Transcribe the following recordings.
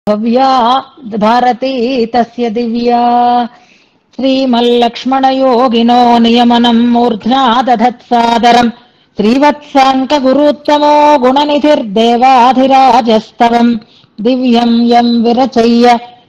భవ్యా భారతీ తస్య దివ్యా శ్రీమల్లక్ష్మణయోగినో నియమనం మూర్ధ్నా దధత్సాదరం శ్రీవత్సాంక గురుత్తమో గుణనిధిర్దేవాధిరాజస్తవం దివ్యం యం విరచయ్య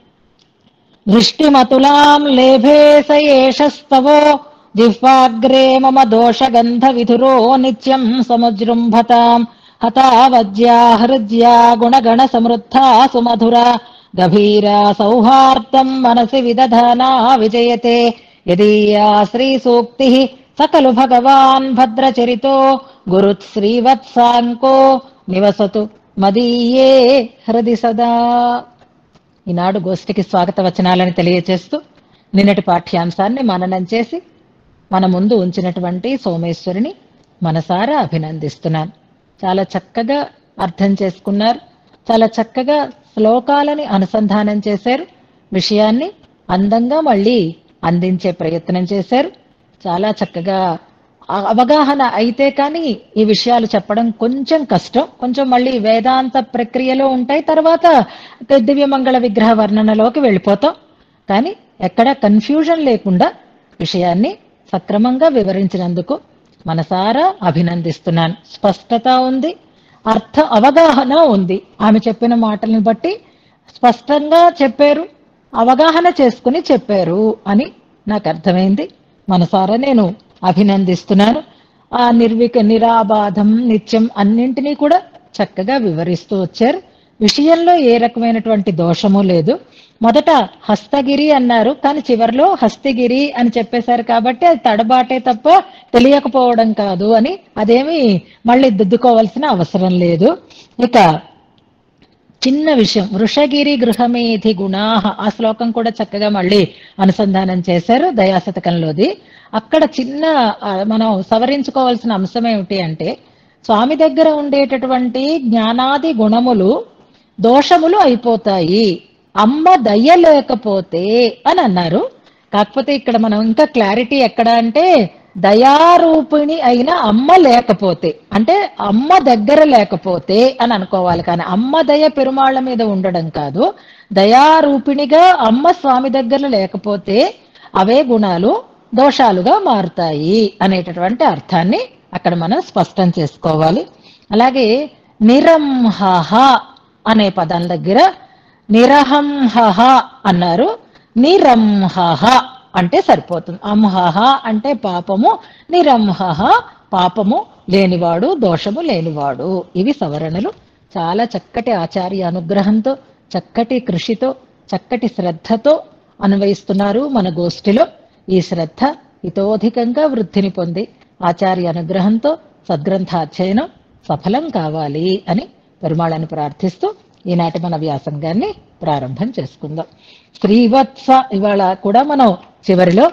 దృష్టిమతులాం లేభే స ఏషస్తవో జిహ్వాగ్రే మమ దోషగంధవిధురో నిత్యం సముజృంభతాం హతావజ్యా హృద్యా గుణగణ సమృద్ధా సుమధురా గభీరా సౌహార్దం మనసి విదధానా విజయతే యదీయా శ్రీసూక్తి సకలు భగవాన్ భద్రచరితో గురుత్ శ్రీవత్సాంకో నివసతు మదీయే హృది సదా ఈనాడు గోష్ఠికి స్వాగత వచనాలని తెలియచేస్తూ నిన్నటి పాఠ్యాంశాన్ని మననం చేసి మన ముందు ఉంచినటువంటి సోమేశ్వరిని మనసారా అభినందిస్తున్నాను చాలా చక్కగా అర్థం చేసుకున్నారు చాలా చక్కగా శ్లోకాలని అనుసంధానం చేశారు విషయాన్ని అందంగా మళ్ళీ అందించే ప్రయత్నం చేశారు చాలా చక్కగా ఆ- అవగాహన అయితే కానీ ఈ విషయాలు చెప్పడం కొంచెం కష్టం కొంచెం మళ్ళీ వేదాంత ప్రక్రియలో ఉంటాయి తర్వాత దివ్యమంగళ విగ్రహ వర్ణనలోకి వెళ్ళిపోతాం కానీ ఎక్కడ కన్ఫ్యూజన్ లేకుండా విషయాన్ని సక్రమంగా వివరించినందుకు మనసారా అభినందిస్తున్నాను స్పష్టత ఉంది అర్థ అవగాహన ఉంది ఆమె చెప్పిన మాటలను బట్టి స్పష్టంగా చెప్పారు అవగాహన చేసుకుని చెప్పారు అని నాకు అర్థమైంది మనసారా నేను అభినందిస్తున్నాను ఆ నిర్విక నిరాబాధం నిత్యం అన్నింటినీ కూడా చక్కగా వివరిస్తూ వచ్చారు విషయంలో ఏ రకమైనటువంటి దోషము లేదు మొదట హస్తగిరి అన్నారు కానీ చివరిలో హస్తిగిరి అని చెప్పేశారు కాబట్టి అది తడబాటే తప్ప తెలియకపోవడం కాదు అని అదేమి మళ్ళీ దిద్దుకోవాల్సిన అవసరం లేదు ఇక చిన్న విషయం వృషగిరి గృహమేధి గుణాహ ఆ శ్లోకం కూడా చక్కగా మళ్ళీ అనుసంధానం చేశారు దయాశతకంలోది అక్కడ చిన్న ఆ, మనం సవరించుకోవాల్సిన అంశం ఏమిటి అంటే స్వామి దగ్గర ఉండేటటువంటి జ్ఞానాది గుణములు దోషములు అయిపోతాయి అమ్మ దయ లేకపోతే అని అన్నారు కాకపోతే ఇక్కడ మనం ఇంకా క్లారిటీ ఎక్కడ అంటే దయారూపిణి అయిన అమ్మ లేకపోతే అంటే అమ్మ దగ్గర లేకపోతే అని అనుకోవాలి కానీ అమ్మ దయ పెరుమాళ్ళ మీద ఉండడం కాదు దయారూపిణిగా అమ్మ స్వామి దగ్గర లేకపోతే అవే గుణాలు దోషాలుగా మారుతాయి అనేటటువంటి అర్థాన్ని అక్కడ మనం స్పష్టం చేసుకోవాలి అలాగే నిరంహహ అనే పదం దగ్గర నిరహంహహ అన్నారు నిరంహహ అంటే సరిపోతుంది అంహహ అంటే పాపము నిరంహహ పాపము లేనివాడు దోషము లేనివాడు ఇవి సవరణలు చాలా చక్కటి ఆచార్య అనుగ్రహంతో చక్కటి కృషితో చక్కటి శ్రద్ధతో అన్వయిస్తున్నారు మన గోష్ఠిలో ఈ శ్రద్ధ హితోధికంగా వృద్ధిని పొంది ఆచార్య అనుగ్రహంతో సద్గ్రంథ అధ్యయనం సఫలం కావాలి అని పెరుమాళని ప్రార్థిస్తూ ఈనాటి మన వ్యాసంగాన్ని ప్రారంభం చేసుకుందాం శ్రీవత్స ఇవాళ కూడా మనం చివరిలో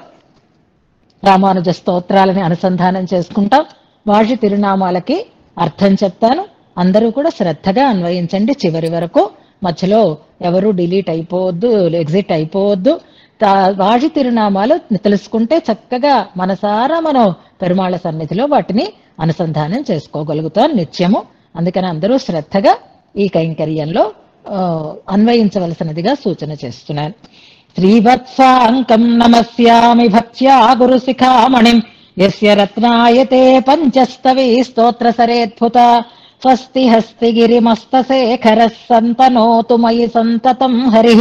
రామానుజ స్తోత్రాలని అనుసంధానం చేసుకుంటాం వాటి తిరునామాలకి అర్థం చెప్తాను అందరూ కూడా శ్రద్ధగా అన్వయించండి చివరి వరకు మధ్యలో ఎవరు డిలీట్ అయిపోవద్దు ఎగ్జిట్ అయిపోవద్దు తా- వాటి తిరునామాలు తెలుసుకుంటే చక్కగా మనసారా మనం పెరుమాళ సన్నిధిలో వాటిని అనుసంధానం చేసుకోగలుగుతాం నిత్యము అందుకని అందరూ శ్రద్ధగా ఈ కైంకర్యంలో ఆ, అన్వయించవలసినదిగా సూచన చేస్తున్నాను శ్రీవత్సాంకం నమస్యామి భక్త్యా గురు శిఖామణిం యస్య రత్నాయతే పంచస్తవీ స్తోత్ర సరేద్భుత స్వస్తి హస్తి గిరిమస్తశేఖర సంతనోతు మయి సంతతం హరి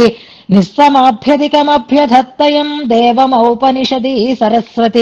నిస్సమాభ్యధికమభ్యధత్తయం దేవమౌపనిషది సరస్వతి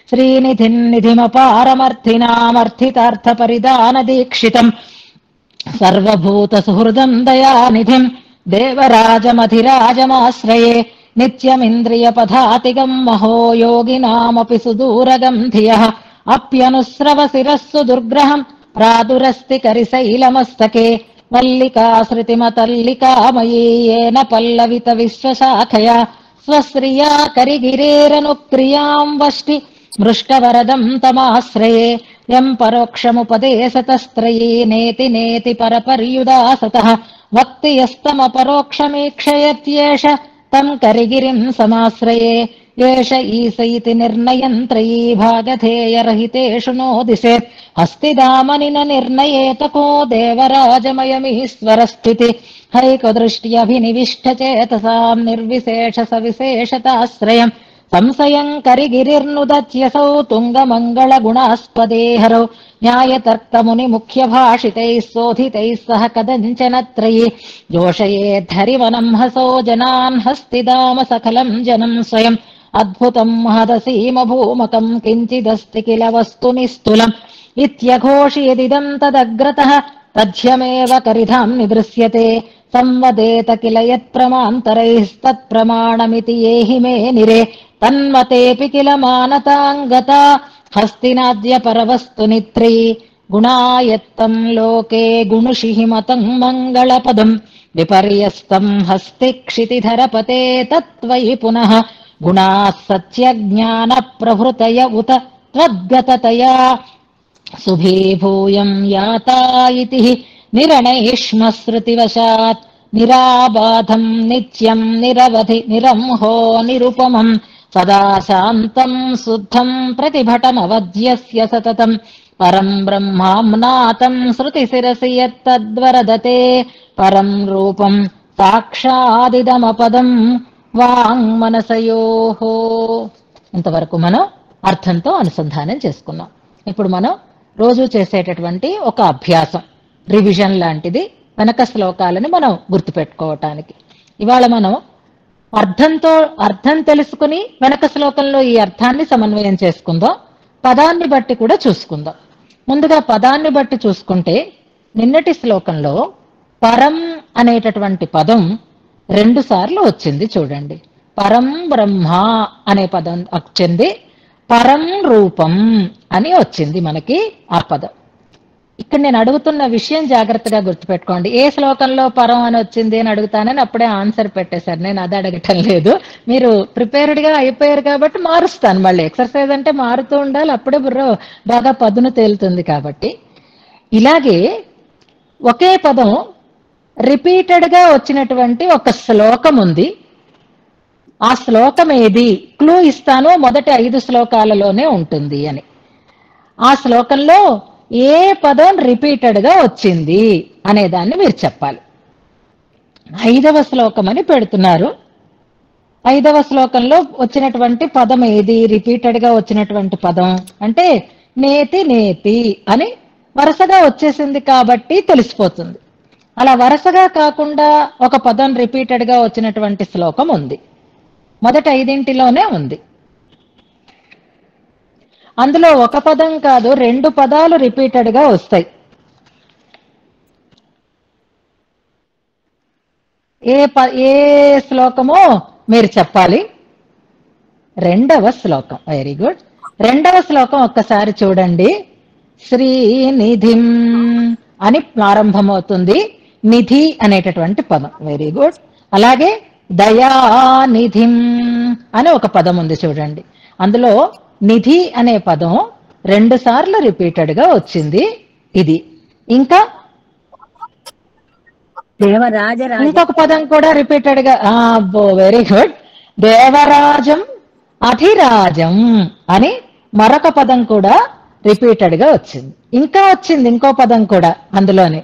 శ్రీనిధిన్నిధిమపారమర్థినామర్థితార్థ పరిదాన దీక్షితం సర్వభూత సుహృదం దయానిధిం దేవరాజమధిరాజమాశ్రయే నిత్యమింద్రియ పథాతిగం మహో యోగినామపి సుదూరగం ధియః అప్యనుస్రవ శిరస్సు దుర్గ్రహం ప్రాదురస్తి కరిశైలమస్తకే మల్లికాశ్రుతిమతల్లికామయీ येन పల్లవిత విశ్వశాఖయా స్వశ్రియా కరిగిరేరనుక్రియాం వష్టి మృష్టవరదం తమాశ్రయే యం పరోక్షముపదేశతస్త్రయీ నేతి నేతి పరపర్యుదాసత వక్తి యస్తమపరోక్షమీక్షయత్యేష తం కరిగిరిం సమాశ్రయే ఏష ఈశ ఇతి నిర్ణయం త్రయీ భాగధేయరహితేషు నోదిశేత్ హస్తిదామనిన నిర్ణయేత కో దేవరాజమయమీశ్వర స్థితి हैकदृष्ट्यभिनिविष्टचेतसाम् निर्विशेष सविशेषताश्रयम् संशयम् करिगिरिर्नुदच्यसौ तुङ्गमङ्गलगुणास्पदेहरौ न्यायतर्कमुनिमुख्यभाषितैः शोधितैः सह कदञ्चन त्रयी जोषयेद्धरिवनम् हसो जनान् हस्तिदाम सकलम् जनम् स्वयम् अद्भुतम् महदसीमभूमकम् किञ्चिदस्ति किल वस्तु निस्तुलम् इत्यघोषयदिदम् तदग्रतः तथ्यमेव करिधाम् निदृश्यते संवदेत किल यत्प्रमान्तरैस्तत्प्रमाणमिति येहि मे निरे तन्मतेऽपि किल मानताङ्गता हस्तिनाद्य परवस्तु नित्री गुणायत्तम् लोके गुणुषिः मतम् मङ्गलपदम् विपर्यस्तम् हस्ति क्षितिधरपते तत्त्वयि पुनः गुणाः सत्यज्ञानप्रभृतय उत त्वद्गततया सुभीभूयम् याता इति निरणैष्मश्रुतिवशात् निराबाधम् नित्यम् निरवधि निरंहो निरुपमम् सदा शान्तम् शुद्धम् प्रतिभटमवध्यस्य सततम् परम् ब्रह्माम्नातम् श्रुतिशिरसि यत्तद्वरदते परम् रूपम् సాక్షాదిదమపదం వాంగ్మనసయోః ఇంతవరకు మనం అర్థంతో అనుసంధానం చేసుకున్నాం ఇప్పుడు మనం రోజు చేసేటటువంటి ఒక అభ్యాసం రివిజన్ లాంటిది వెనక శ్లోకాలని మనం గుర్తుపెట్టుకోవటానికి ఇవాళ మనం అర్థంతో అర్థం తెలుసుకుని వెనక శ్లోకంలో ఈ అర్థాన్ని సమన్వయం చేసుకుందాం పదాన్ని బట్టి కూడా చూసుకుందాం ముందుగా పదాన్ని బట్టి చూసుకుంటే నిన్నటి శ్లోకంలో పరం అనేటటువంటి పదం రెండు సార్లు వచ్చింది చూడండి పరం బ్రహ్మ అనే పదం వచ్చింది పరం రూపం అని వచ్చింది మనకి ఆ పదం ఇక్కడ నేను అడుగుతున్న విషయం జాగ్రత్తగా గుర్తుపెట్టుకోండి ఏ శ్లోకంలో పరం అని వచ్చింది అని అడుగుతానని అప్పుడే ఆన్సర్ పెట్టేశారు నేను అది అడగటం లేదు మీరు ప్రిపేర్డ్ గా అయిపోయారు కాబట్టి మారుస్తాను మళ్ళీ ఎక్సర్సైజ్ అంటే మారుతూ ఉండాలి అప్పుడే బుర్ర బాగా పదును తేలుతుంది కాబట్టి ఇలాగే ఒకే పదం రిపీటెడ్ గా వచ్చినటువంటి ఒక శ్లోకం ఉంది ఆ శ్లోకం ఏది క్లూ ఇస్తాను మొదటి ఐదు శ్లోకాలలోనే ఉంటుంది అని ఆ శ్లోకంలో ఏ పదం రిపీటెడ్ గా వచ్చింది అనే దాన్ని మీరు చెప్పాలి ఐదవ శ్లోకం అని పెడుతున్నారు ఐదవ శ్లోకంలో వచ్చినటువంటి పదం ఏది రిపీటెడ్ గా వచ్చినటువంటి పదం అంటే నేతి నేతి అని వరుసగా వచ్చేసింది కాబట్టి తెలిసిపోతుంది అలా వరుసగా కాకుండా ఒక పదం రిపీటెడ్ గా వచ్చినటువంటి శ్లోకం ఉంది మొదటి ఐదింటిలోనే ఉంది అందులో ఒక పదం కాదు రెండు పదాలు రిపీటెడ్ గా వస్తాయి ఏ ప ఏ శ్లోకమో మీరు చెప్పాలి రెండవ శ్లోకం వెరీ గుడ్ రెండవ శ్లోకం ఒక్కసారి చూడండి శ్రీనిధిం అని ప్రారంభమవుతుంది నిధి అనేటటువంటి పదం వెరీ గుడ్ అలాగే దయానిధిం అని ఒక పదం ఉంది చూడండి అందులో నిధి అనే పదం రెండు సార్లు రిపీటెడ్ గా వచ్చింది ఇది ఇంకా దేవరాజరాజ ఇంకొక పదం కూడా రిపీటెడ్ గా వెరీ గుడ్ దేవరాజం అధిరాజం అని మరొక పదం కూడా రిపీటెడ్ గా వచ్చింది ఇంకా వచ్చింది ఇంకో పదం కూడా అందులోనే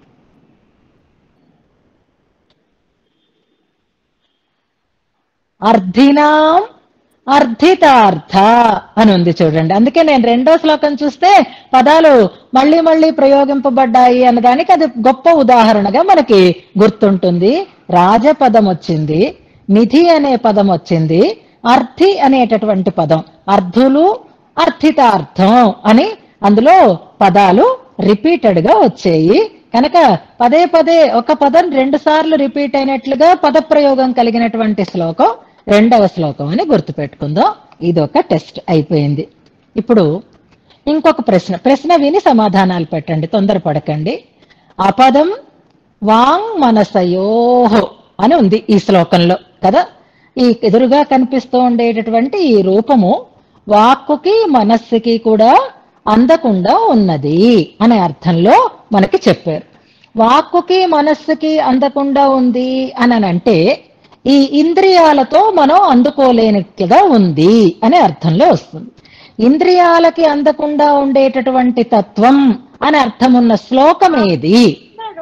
అర్ధినాం అర్ధితార్థ అని ఉంది చూడండి అందుకే నేను రెండో శ్లోకం చూస్తే పదాలు మళ్ళీ మళ్ళీ ప్రయోగింపబడ్డాయి అన్నదానికి అది గొప్ప ఉదాహరణగా మనకి గుర్తుంటుంది రాజపదం వచ్చింది నిధి అనే పదం వచ్చింది అర్థి అనేటటువంటి పదం అర్థులు అర్థితార్థం అని అందులో పదాలు రిపీటెడ్ గా వచ్చాయి కనుక పదే పదే ఒక పదం రెండు సార్లు రిపీట్ అయినట్లుగా పదప్రయోగం కలిగినటువంటి శ్లోకం రెండవ శ్లోకం అని గుర్తుపెట్టుకుందాం ఇది ఒక టెస్ట్ అయిపోయింది ఇప్పుడు ఇంకొక ప్రశ్న ప్రశ్న విని సమాధానాలు పెట్టండి తొందరపడకండి అపదం వాంగ్ మనసయోహో అని ఉంది ఈ శ్లోకంలో కదా ఈ ఎదురుగా కనిపిస్తూ ఉండేటటువంటి ఈ రూపము వాక్కుకి మనస్సుకి కూడా అందకుండా ఉన్నది అనే అర్థంలో మనకి చెప్పారు వాక్కుకి మనస్సుకి అందకుండా ఉంది అని అంటే ఈ ఇంద్రియాలతో మనం అందుకోలేనిట్లుగా ఉంది అనే అర్థంలో వస్తుంది ఇంద్రియాలకి అందకుండా ఉండేటటువంటి తత్వం అని అర్థం ఉన్న శ్లోకం ఏది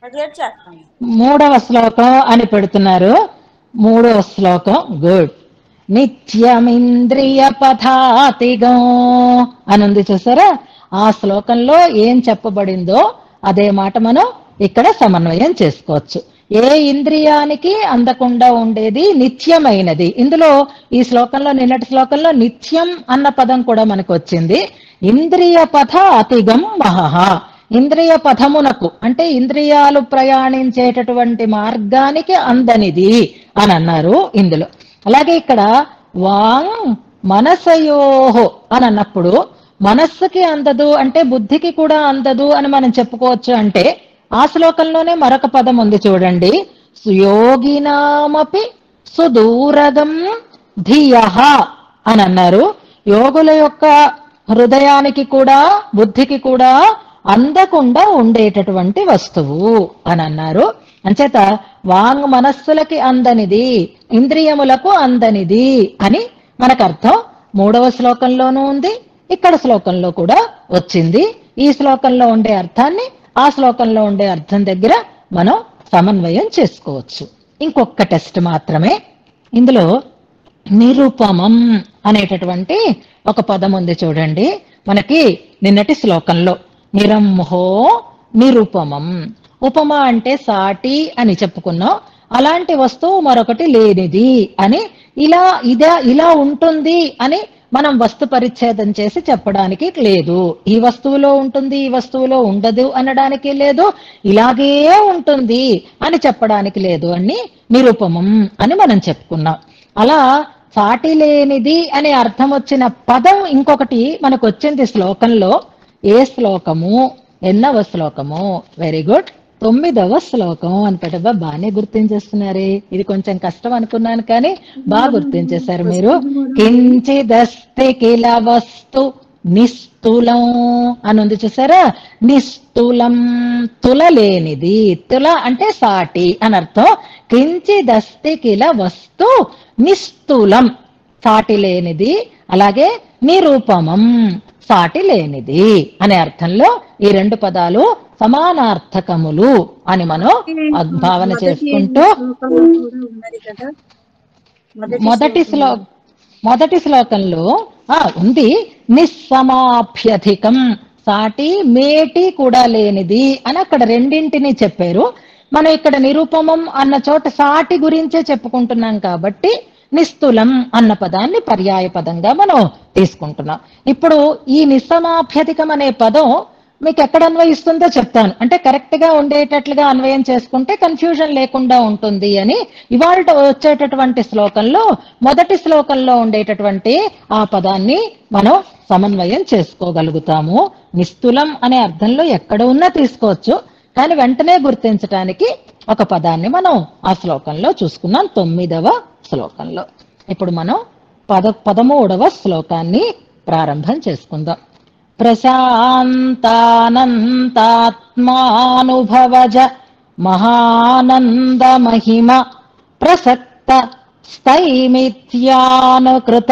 నెగ్లెక్ట్ చేస్తాం మూడవ శ్లోకం అని పెడుతున్నారు మూడవ శ్లోకం గుడ్ నిత్యమింద్రియ పథాతిగం అని ఉంది చూసారా ఆ శ్లోకంలో ఏం చెప్పబడిందో అదే మాట మనం ఇక్కడ సమన్వయం చేసుకోవచ్చు ఏ ఇంద్రియానికి అందకుండా ఉండేది నిత్యమైనది ఇందులో ఈ శ్లోకంలో నిన్నటి శ్లోకంలో నిత్యం అన్న పదం కూడా మనకు వచ్చింది ఇంద్రియ పథ అతిగం మహహ ఇంద్రియ పథమునకు అంటే ఇంద్రియాలు ప్రయాణించేటటువంటి మార్గానికి అందనిది అని అన్నారు ఇందులో అలాగే ఇక్కడ వాంగ్ మనసయోహో అని అన్నప్పుడు మనస్సుకి అందదు అంటే బుద్ధికి కూడా అందదు అని మనం చెప్పుకోవచ్చు అంటే ఆ శ్లోకంలోనే మరొక పదం ఉంది చూడండి సుయోగినామపి సుదూరగం ధియః అని అన్నారు యోగుల యొక్క హృదయానికి కూడా బుద్ధికి కూడా అందకుండా ఉండేటటువంటి వస్తువు అని అన్నారు అంచేత వాంగ్ మనస్సులకి అందనిది ఇంద్రియములకు అందనిది అని మనకు అర్థం మూడవ శ్లోకంలోనూ ఉంది ఇక్కడ శ్లోకంలో కూడా వచ్చింది ఈ శ్లోకంలో ఉండే అర్థాన్ని ఆ శ్లోకంలో ఉండే అర్థం దగ్గర మనం సమన్వయం చేసుకోవచ్చు ఇంకొక టెస్ట్ మాత్రమే ఇందులో నిరుపమం అనేటటువంటి ఒక పదం ఉంది చూడండి మనకి నిన్నటి శ్లోకంలో నిరంహో నిరుపమం ఉపమ అంటే సాటి అని చెప్పుకున్నాం అలాంటి వస్తువు మరొకటి లేనిది అని ఇలా ఇదా ఇలా ఉంటుంది అని మనం వస్తు పరిచ్ఛేదం చేసి చెప్పడానికి లేదు ఈ వస్తువులో ఉంటుంది ఈ వస్తువులో ఉండదు అనడానికి లేదు ఇలాగే ఉంటుంది అని చెప్పడానికి లేదు అని నిరుపమం అని మనం చెప్పుకున్నాం అలా సాటి లేనిది అనే అర్థం వచ్చిన పదం ఇంకొకటి మనకు వచ్చింది శ్లోకంలో ఏ శ్లోకము ఎన్నవ శ్లోకము వెరీ గుడ్ తొమ్మిదవ శ్లోకం అని పెట్టబా బాగానే గుర్తించేస్తున్నారే ఇది కొంచెం కష్టం అనుకున్నాను కానీ బాగా గుర్తించేశారు మీరు కించిదస్తి కిల వస్తు నిస్తులం అని ఉంది చూసారా నిస్తులం తులలేనిది తుల అంటే సాటి అని అర్థం కించిదస్తి కిల వస్తు నిస్తులం సాటి లేనిది అలాగే నిరూపమం సాటి లేనిది అనే అర్థంలో ఈ రెండు పదాలు సమానార్థకములు అని మనం భావన చేసుకుంటూ శ్లోకంలో కూడా ఉన్నది కదా మొదటి శ్లో మొదటి శ్లోకంలో ఆ ఉంది నిస్సమాభ్యధికం సాటి మేటి కూడా లేనిది అని అక్కడ రెండింటిని చెప్పారు మనం ఇక్కడ నిరూపమం అన్న చోట సాటి గురించే చెప్పుకుంటున్నాం కాబట్టి నిస్తులం అన్న పదాన్ని పర్యాయ పదంగా మనం తీసుకుంటున్నాం ఇప్పుడు ఈ నిస్సమాభ్యధికం అనే పదం మీకు ఎక్కడ అన్వయిస్తుందో చెప్తాను అంటే కరెక్ట్ గా ఉండేటట్లుగా అన్వయం చేసుకుంటే కన్ఫ్యూజన్ లేకుండా ఉంటుంది అని ఇవాళ వచ్చేటటువంటి శ్లోకంలో మొదటి శ్లోకంలో ఉండేటటువంటి ఆ పదాన్ని మనం సమన్వయం చేసుకోగలుగుతాము నిస్తులం అనే అర్థంలో ఎక్కడ ఉన్నా తీసుకోవచ్చు కానీ వెంటనే గుర్తించడానికి ఒక పదాన్ని మనం ఆ శ్లోకంలో చూసుకున్నాం తొమ్మిదవ శ్లోకంలో ఇప్పుడు మనం పద పదమూడవ శ్లోకాన్ని ప్రారంభం చేసుకుందాం ప్రశాంతానంతాత్మానుభవజ మహానంద మహిమ ప్రసక్త స్థైమిత్యానుకృత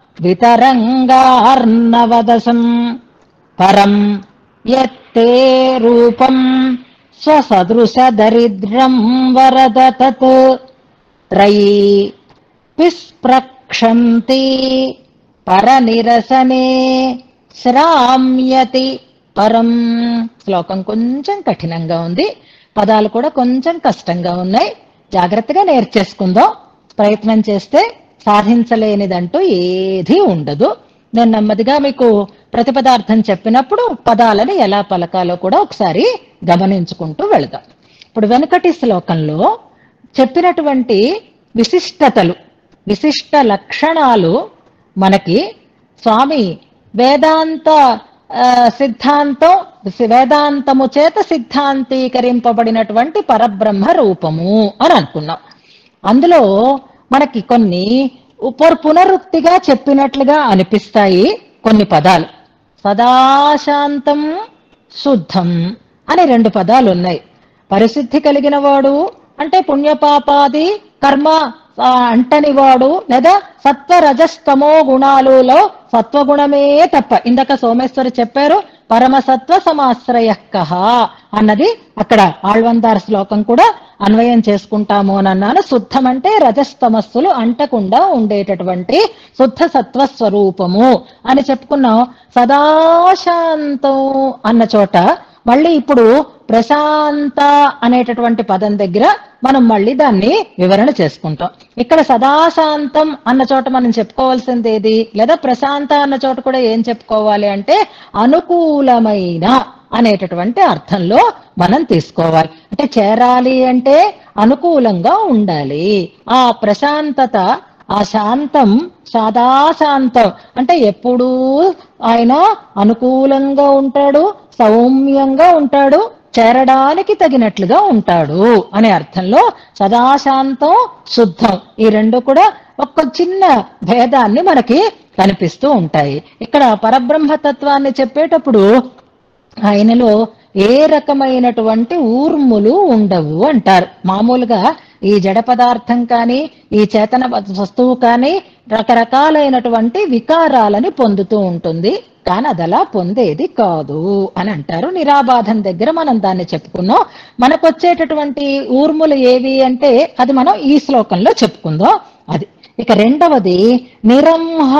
వితరంగార్ణవదసం పరం యత్తే రూపం స్వసదృశ దరిద్రం వరద తత్ త్రయీ విస్ప్రక్షంతి పరనిరసనే శ్రామ్యతి పరం శ్లోకం కొంచెం కఠినంగా ఉంది పదాలు కూడా కొంచెం కష్టంగా ఉన్నాయి జాగ్రత్తగా నేర్చేసుకుందాం ప్రయత్నం చేస్తే సాధించలేనిదంటూ ఏదీ ఉండదు నేను నెమ్మదిగా మీకు ప్రతిపదార్థం చెప్పినప్పుడు పదాలను ఎలా పలకాలో కూడా ఒకసారి గమనించుకుంటూ వెళదాం ఇప్పుడు వెనుకటి శ్లోకంలో చెప్పినటువంటి విశిష్టతలు విశిష్ట లక్షణాలు మనకి స్వామి వేదాంత ఆ, సిద్ధాంతం వేదాంతము చేత సిద్ధాంతీకరింపబడినటువంటి పరబ్రహ్మ రూపము అని అనుకున్నాం అందులో మనకి కొన్ని ఉపర్ పునరుక్తిగా చెప్పినట్లుగా అనిపిస్తాయి కొన్ని పదాలు సదాశాంతం శుద్ధం అని రెండు పదాలు ఉన్నాయి పరిశుద్ధి కలిగిన వాడు అంటే పుణ్యపాపాది కర్మ ఆ, అంటని వాడు లేదా సత్వ రజస్తమో గుణాలులో సత్వగుణమే తప్ప ఇందాక సోమేశ్వరి చెప్పారు పరమసత్వ సమాశ్రయ కహ అన్నది అక్కడ ఆళ్వందార్ శ్లోకం కూడా అన్వయం చేసుకుంటాము అని అన్నాను శుద్ధం అంటే రజస్తమస్సులు అంటకుండా ఉండేటటువంటి శుద్ధ సత్వ స్వరూపము అని చెప్పుకున్నాం సదాశాంతం అన్న చోట మళ్ళీ ఇప్పుడు ప్రశాంత అనేటటువంటి పదం దగ్గర మనం మళ్ళీ దాన్ని వివరణ చేసుకుంటాం ఇక్కడ సదాశాంతం అన్న చోట మనం చెప్పుకోవాల్సింది ఏది లేదా ప్రశాంత అన్న చోట కూడా ఏం చెప్పుకోవాలి అంటే అనుకూలమైన అనేటటువంటి అర్థంలో మనం తీసుకోవాలి అంటే చేరాలి అంటే అనుకూలంగా ఉండాలి ఆ ప్రశాంతత ఆ శాంతం సదాశాంతం అంటే ఎప్పుడూ ఆయన అనుకూలంగా ఉంటాడు సౌమ్యంగా ఉంటాడు చేరడానికి తగినట్లుగా ఉంటాడు అనే అర్థంలో సదాశాంతం శుద్ధం ఈ రెండు కూడా ఒక చిన్న భేదాన్ని మనకి కనిపిస్తూ ఉంటాయి ఇక్కడ పరబ్రహ్మతత్వాన్ని చెప్పేటప్పుడు ఆయనలో ఏ రకమైనటువంటి ఊర్ములు ఉండవు అంటారు మామూలుగా ఈ జడ పదార్థం కానీ ఈ చేతన వస్తువు కానీ రకరకాలైనటువంటి వికారాలని పొందుతూ ఉంటుంది కానీ అది అలా పొందేది కాదు అని అంటారు నిరాబాధం దగ్గర మనం దాన్ని చెప్పుకున్నాం మనకు వచ్చేటటువంటి ఊర్ములు ఏవి అంటే అది మనం ఈ శ్లోకంలో చెప్పుకుందాం అది ఇక రెండవది నిరంహ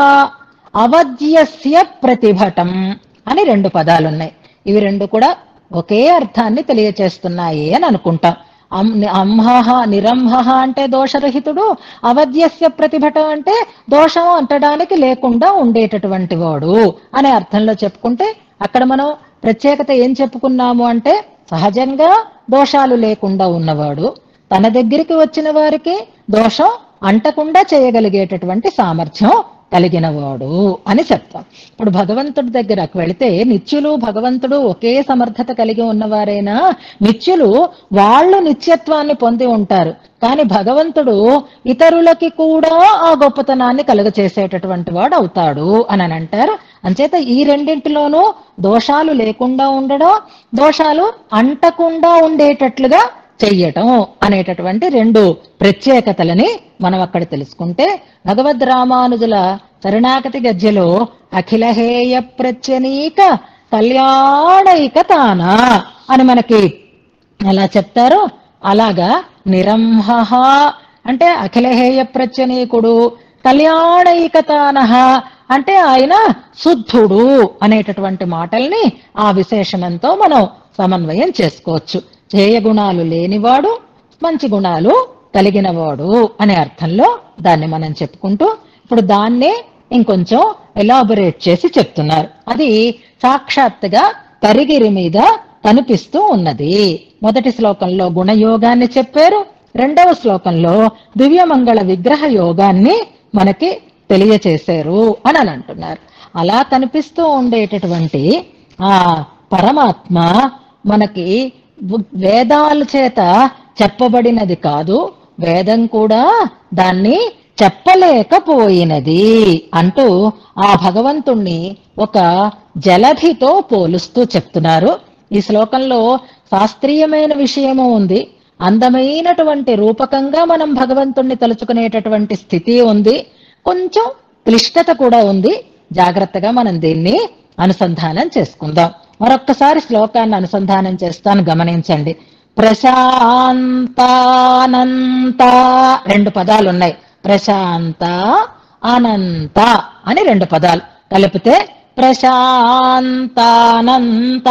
అవధ్యస్య ప్రతిభటం అని రెండు పదాలు ఉన్నాయి ఇవి రెండు కూడా ఒకే అర్థాన్ని తెలియచేస్తున్నాయి అని అనుకుంటాం అం- అంహః నిరంహః అంటే దోషరహితుడు అవధ్యస్య ప్రతిభటం అంటే దోషం అంటడానికి లేకుండా ఉండేటటువంటి వాడు అనే అర్థంలో చెప్పుకుంటే అక్కడ మనం ప్రత్యేకత ఏం చెప్పుకున్నాము అంటే సహజంగా దోషాలు లేకుండా ఉన్నవాడు తన దగ్గరికి వచ్చిన వారికి దోషం అంటకుండా చేయగలిగేటటువంటి సామర్థ్యం కలిగిన వాడు అని చెప్తాం ఇప్పుడు భగవంతుడి దగ్గరకు వెళితే నిత్యులు భగవంతుడు ఒకే సమర్థత కలిగి ఉన్నవారైనా నిత్యులు వాళ్ళు నిత్యత్వాన్ని పొంది ఉంటారు కానీ భగవంతుడు ఇతరులకి కూడా ఆ గొప్పతనాన్ని కలుగచేసేటటువంటి వాడు అవుతాడు అని అని అంటారు అంచేత ఈ రెండింటిలోనూ దోషాలు లేకుండా ఉండడం దోషాలు అంటకుండా ఉండేటట్లుగా చెయ్యటం అనేటటువంటి రెండు ప్రత్యేకతలని మనం అక్కడ తెలుసుకుంటే భగవద్ రామానుజుల శరణాగతి గద్యలో అఖిలహేయ ప్రత్యనీక కళ్యాణైక తానా అని మనకి ఎలా చెప్తారో అలాగా నిరంహ అంటే అఖిలహేయ ప్రత్యనీకుడు కళ్యాణైకతానహ అంటే ఆయన శుద్ధుడు అనేటటువంటి మాటల్ని ఆ విశేషణంతో మనం సమన్వయం చేసుకోవచ్చు చేయ గుణాలు లేనివాడు మంచి గుణాలు కలిగినవాడు అనే అర్థంలో దాన్ని మనం చెప్పుకుంటూ ఇప్పుడు దాన్నే ఇంకొంచెం ఎలాబొరేట్ చేసి చెప్తున్నారు అది సాక్షాత్తుగా తరిగిరి మీద కనిపిస్తూ ఉన్నది మొదటి శ్లోకంలో గుణయోగాన్ని చెప్పారు రెండవ శ్లోకంలో దివ్యమంగళ విగ్రహ యోగాన్ని మనకి తెలియచేశారు అని అని అంటున్నారు అలా కనిపిస్తూ ఉండేటటువంటి ఆ పరమాత్మ మనకి వు- వేదాల చేత చెప్పబడినది కాదు వేదం కూడా దాన్ని చెప్పలేకపోయినది అంటూ ఆ భగవంతుణ్ణి ఒక జలధితో పోలుస్తూ చెప్తున్నారు ఈ శ్లోకంలో శాస్త్రీయమైన విషయము ఉంది అందమైనటువంటి రూపకంగా మనం భగవంతుణ్ణి తలుచుకునేటటువంటి స్థితి ఉంది కొంచెం క్లిష్టత కూడా ఉంది జాగ్రత్తగా మనం దీన్ని అనుసంధానం చేసుకుందాం మరొక్కసారి శ్లోకాన్ని అనుసంధానం చేస్తాను గమనించండి ప్రశాంతానంత రెండు పదాలు ఉన్నాయి ప్రశాంత అనంత అని రెండు పదాలు కలిపితే ప్రశాంతానంత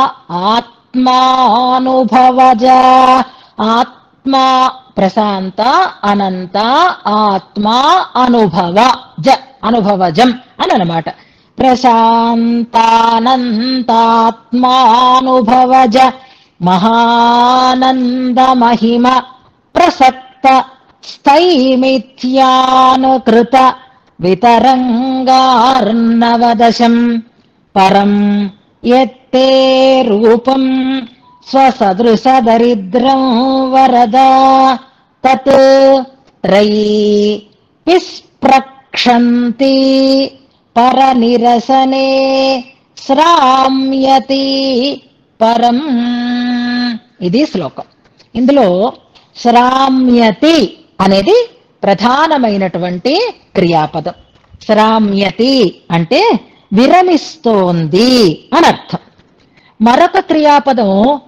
ఆత్మానుభవజ ఆత్మా ప్రశాంత అనంత ఆత్మా అనుభవ జ అనుభవజం అని అనమాట ప్రశాంతానంతాత్మానుభవజ మహానంద మహిమ ప్రసక్త స్థైమిత్యానుకృత వితరంగార్ణవదశం పరం ఎత్తే రూపం స్వసదృశదరిద్రం వరద తత్ త్రై విస్ప్రక్షంతి పరనిరసనే శ్రామ్యతి పరం ఇది శ్లోకం ఇందులో శ్రామ్యతి అనేది ప్రధానమైనటువంటి క్రియాపదం శ్రామ్యతి అంటే విరమిస్తోంది అని అర్థం మరొక క్రియాపదం